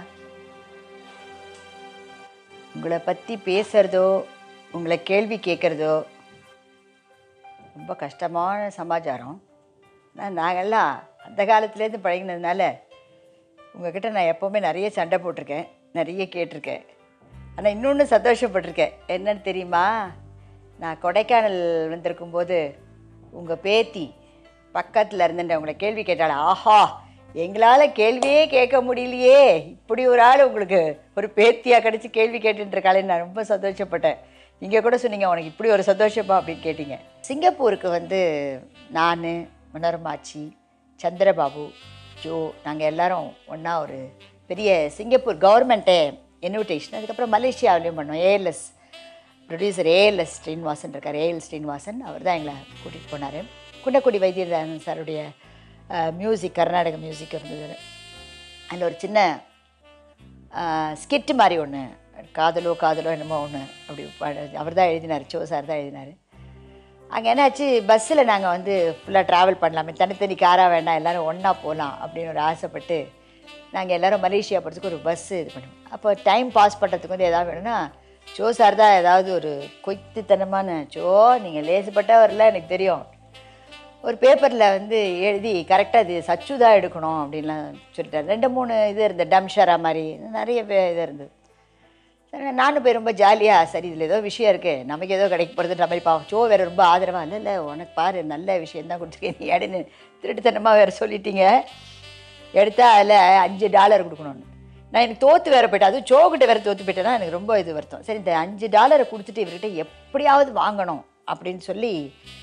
உங்களை பற்றி பேசுகிறதோ உங்களை கேள்வி கேட்குறதோ ரொம்ப கஷ்டமான சமாச்சாரம் நான் நாங்கள்லாம் அந்த காலத்துலேருந்து பழகினதுனால உங்ககிட்ட நான் எப்போவுமே நிறைய சண்டை போட்டிருக்கேன் நிறைய கேட்டிருக்கேன் ஆனால் இன்னொன்று சந்தோஷப்பட்டிருக்கேன் என்னன்னு தெரியுமா நான் கொடைக்கானல் வந்திருக்கும்போது உங்கள் பேத்தி பக்கத்தில் இருந்துட்டு உங்களை கேள்வி கேட்டாள் ஆஹா எங்களால் கேள்வியே கேட்க முடியலையே இப்படி ஒரு ஆள் உங்களுக்கு ஒரு பேத்தியாக கிடச்சி கேள்வி கேட்டுட்டு இருக்காளேன்னு நான் ரொம்ப சந்தோஷப்பட்டேன் நீங்கள் கூட சொன்னீங்க உனக்கு இப்படி ஒரு சந்தோஷமா அப்படின்னு கேட்டீங்க சிங்கப்பூருக்கு வந்து நான் மனோரமாச்சி சந்திரபாபு ஜோ நாங்கள் எல்லாரும் ஒன்றா ஒரு பெரிய சிங்கப்பூர் கவர்மெண்ட்டே இன்விடேஷன் அதுக்கப்புறம் மலேசியாவிலையும் பண்ணோம் ஏஎல்எஸ் ப்ரொடியூசர் ஏஎல்எஸ் ஸ்ரீனிவாசன் இருக்கார் ஏஎல் ஸ்ரீனிவாசன் அவர் தான் எங்களை கூட்டிகிட்டு போனார் குண்டக்குடி வைத்தியநாதன் சாருடைய மியூசிக் கர்நாடக மியூசிக் இருந்தது அதில் ஒரு சின்ன ஸ்கிட்டு மாதிரி ஒன்று காதலோ காதலோ என்னமோ ஒன்று அப்படி அவர் தான் எழுதினார் சோ சார் தான் எழுதினார் அங்கே என்னாச்சு பஸ்ஸில் நாங்கள் வந்து ஃபுல்லாக ட்ராவல் பண்ணலாமே தனித்தனி காராக வேண்டாம் எல்லோரும் ஒன்றா போகலாம் அப்படின்னு ஒரு ஆசைப்பட்டு நாங்கள் எல்லோரும் மலேசியா போகிறதுக்கு ஒரு பஸ்ஸு இது பண்ணுவோம் அப்போ டைம் பாஸ் பண்ணுறதுக்கு வந்து எதாவது வேணும்னா சோ சார் தான் ஏதாவது ஒரு கொய்த்துத்தனமான சோ நீங்கள் லேசுப்பட்டவரில் எனக்கு தெரியும் ஒரு பேப்பரில் வந்து எழுதி கரெக்டாக இது சச்சு தான் எடுக்கணும் அப்படின்லாம் சொல்லிட்டாரு ரெண்டு மூணு இது இருந்தது டம்ஷரா மாதிரி நிறைய பே இது இருந்தது சரி, நானும் போய் ரொம்ப ஜாலியாக சரி இதில் ஏதோ விஷயம் இருக்குது நமக்கு ஏதோ கிடைக்க போகிறதுன்ற மாதிரி பாவம் சோ வேறு ரொம்ப ஆதரவாக இல்லை இல்லை உனக்கு பாரு நல்ல விஷயம் தான் கொடுத்துருக்கேன் நீ எடுன்னு திருட்டுத்தனமாக வேறு சொல்லிட்டீங்க எடுத்தா அதில் அஞ்சு டாலர் கொடுக்கணும்னு நான் எனக்கு தோற்று வேற போயிட்டேன் அதுவும் சோக்கிட்ட வேறு தோற்று போயிட்டேன்னா எனக்கு ரொம்ப இது வருத்தம் சரி இந்த அஞ்சு டாலரை கொடுத்துட்டு இவர்கிட்ட எப்படியாவது வாங்கணும் அப்படின்னு சொல்லி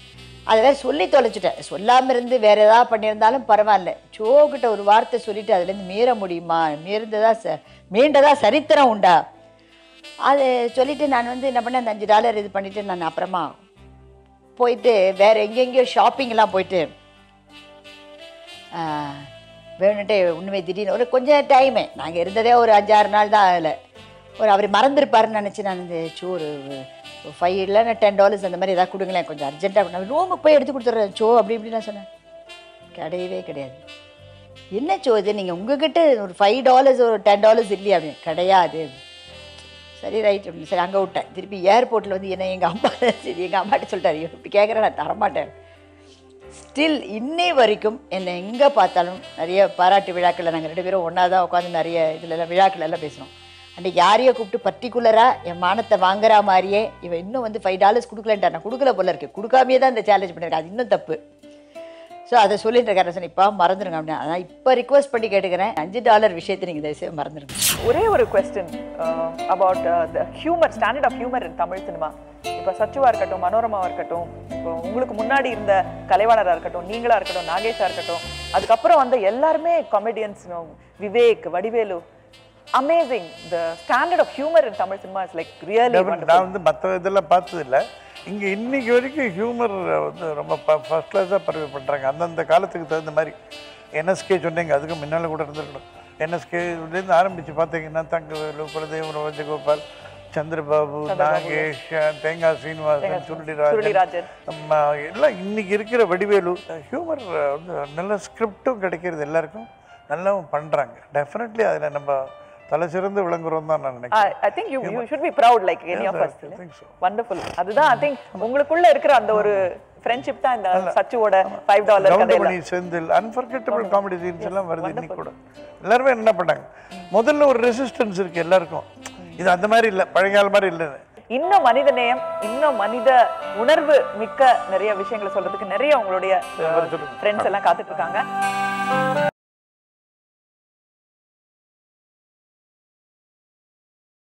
அதை வேற சொல்லி தொலைச்சிட்டேன் சொல்லாமல் இருந்து வேற ஏதாவது பண்ணியிருந்தாலும் பரவாயில்ல சோக்கிட்ட ஒரு வார்த்தை சொல்லிட்டு அதுலேருந்து மீற முடியுமா மீறந்ததா ச மீண்டதா சரித்திரம் உண்டா அது சொல்லிட்டு நான் வந்து என்ன பண்ணேன் அந்த அஞ்சு டாலர் இது பண்ணிட்டு நான் அப்புறமா போயிட்டு வேற எங்கெங்கேயோ ஷாப்பிங்லாம் போயிட்டு ஆஹ், வேணுன்ட்டு உண்மை திடீர்னு ஒரு கொஞ்சம் டைமு நாங்கள் இருந்ததே ஒரு அஞ்சாறு நாள் தான் அதில் ஒரு அவர் மறந்துருப்பாருன்னு நினச்சி நான் இந்த சோ ஒரு ஃபைவ் இல்லைன்னா டென் டாலர்ஸ் அந்த மாதிரி ஏதாவது கொடுங்களேன் கொஞ்சம் அர்ஜென்ட்டாக நான் ரூமுக்கு போய் எடுத்து கொடுத்துட்றேன் சோ அப்படி இப்படி நான் சொன்னேன் கிடையவே கிடையாது என்ன சோ இது நீங்கள் உங்ககிட்ட ஒரு ஃபைவ் டாலர்ஸ் ஒரு டென் டாலர்ஸ் இல்லையா அப்படின்னு கிடையாது சரி ரைட் அப்படின்னு சரி அங்கே விட்டேன் திருப்பி ஏர்போர்ட்டில் வந்து என்ன எங்கள் அம்மா சரி எங்கள் அம்மாட்ட சொல்லிட்டாரு "இவன் இப்படி கேட்குறேன் நான் தரமாட்டேன் ஸ்டில் இன்னை வரைக்கும் என்னை எங்கே பார்த்தாலும் நிறைய பாராட்டு விழாக்களில் நாங்கள் ரெண்டு பேரும் ஒன்றா தான் உட்காந்து நிறைய இதில் எல்லாம் விழாக்கள் எல்லாம் பேசுகிறோம் அன்றைக்கி யாரையோ கூப்பிட்டு பர்டிகுலராக என் மானத்தை வாங்குற மாதிரியே இவன் இன்னும் வந்து ஃபைவ் டாலர்ஸ் கொடுக்கலன்ட்டா நான் கொடுக்கல போல இருக்கு கொடுக்காமையே தான் இந்த சேலஞ்ச் பண்ணியிருக்கேன் அது இன்னும் தப்பு ஸோ அதை சொல்லிட்டு இருக்காரு சார் இப்போ மறந்துடுங்க அப்படின்னு அதான் இப்போ ரிக்வஸ்ட் பண்ணி கேட்டுக்கிறேன் அஞ்சு டாலர் விஷயத்தை நீங்கள் தயவுசெய்து மறந்துடுங்க ஒரே ஒரு question about the humour standard of humour in Tamil cinema இப்போ சச்சுவா இருக்கட்டும் மனோரமாவா இருக்கட்டும் இப்போ உங்களுக்கு முன்னாடி இருந்த கலைவாணரா இருக்கட்டும் நீங்களா இருக்கட்டும் நாகேஷா இருக்கட்டும் அதுக்கப்புறம் வந்து எல்லாருமே comedians Vivek Vadivelu amazing the standard of humour in Tamil cinema is like really நான் வந்து மற்ற இதெல்லாம் பார்த்தது இல்லை இங்கே இன்னைக்கு வரைக்கும் ஹியூமர் வந்து ரொம்ப ஃபர்ஸ்ட் கிளாஸாக பரவி பண்ணுறாங்க அந்தந்த காலத்துக்கு தகுந்த மாதிரி என்எஸ்கே சொன்னீங்க அதுக்கு முன்னால் கூட இருந்திருக்கணும் என்எஸ்கேலேருந்து ஆரம்பித்து பார்த்தீங்கன்னா தங்கவேலு குலதெய்வம் ராஜகோபால் சந்திரபாபு நாகேஷ் தேங்காய் சீனிவாசன் சுருளிராஜன் சுருளிராஜன். நம்ம எல்லாம் இன்னைக்கு இருக்கிற வடிவேலு ஹியூமர் வந்து நல்ல ஸ்கிரிப்டும் கிடைக்கிறது எல்லாருக்கும் நல்லாவும் பண்ணுறாங்க டெஃபினெட்லி அதில் நம்ம தலை சிறந்து விளங்குறோம் தான் நான் நினைக்கிறேன் I think you you should be proud like any of us wonderful அதுதான் ஐ திங்க் உங்களுக்குள்ள இருக்கிற அந்த ஒரு ஃப்ரெண்ட்ஷிப் தான் இந்த சச்சுவோட ஃபைவ் டாலர் கதையில Goundamani Senthil unforgettable comedy scenes எல்லாம் வருது இன்னைக்கு கூட எல்லாருமே என்ன பண்ணாங்க முதல்ல ஒரு ரெசிஸ்டன்ஸ் இருக்கு எல்லாருக்கும் இது அந்த மாதிரி இல்லை பழைய மாதிரி இல்லை இன்னும் மனித நேயம் இன்னும் மனித உணர்வு மிக்க நிறைய விஷயங்களை சொல்றதுக்கு நிறைய உங்களுடைய ஃப்ரெண்ட்ஸ் எல்லாம் காத்துட்டு இருக்காங்க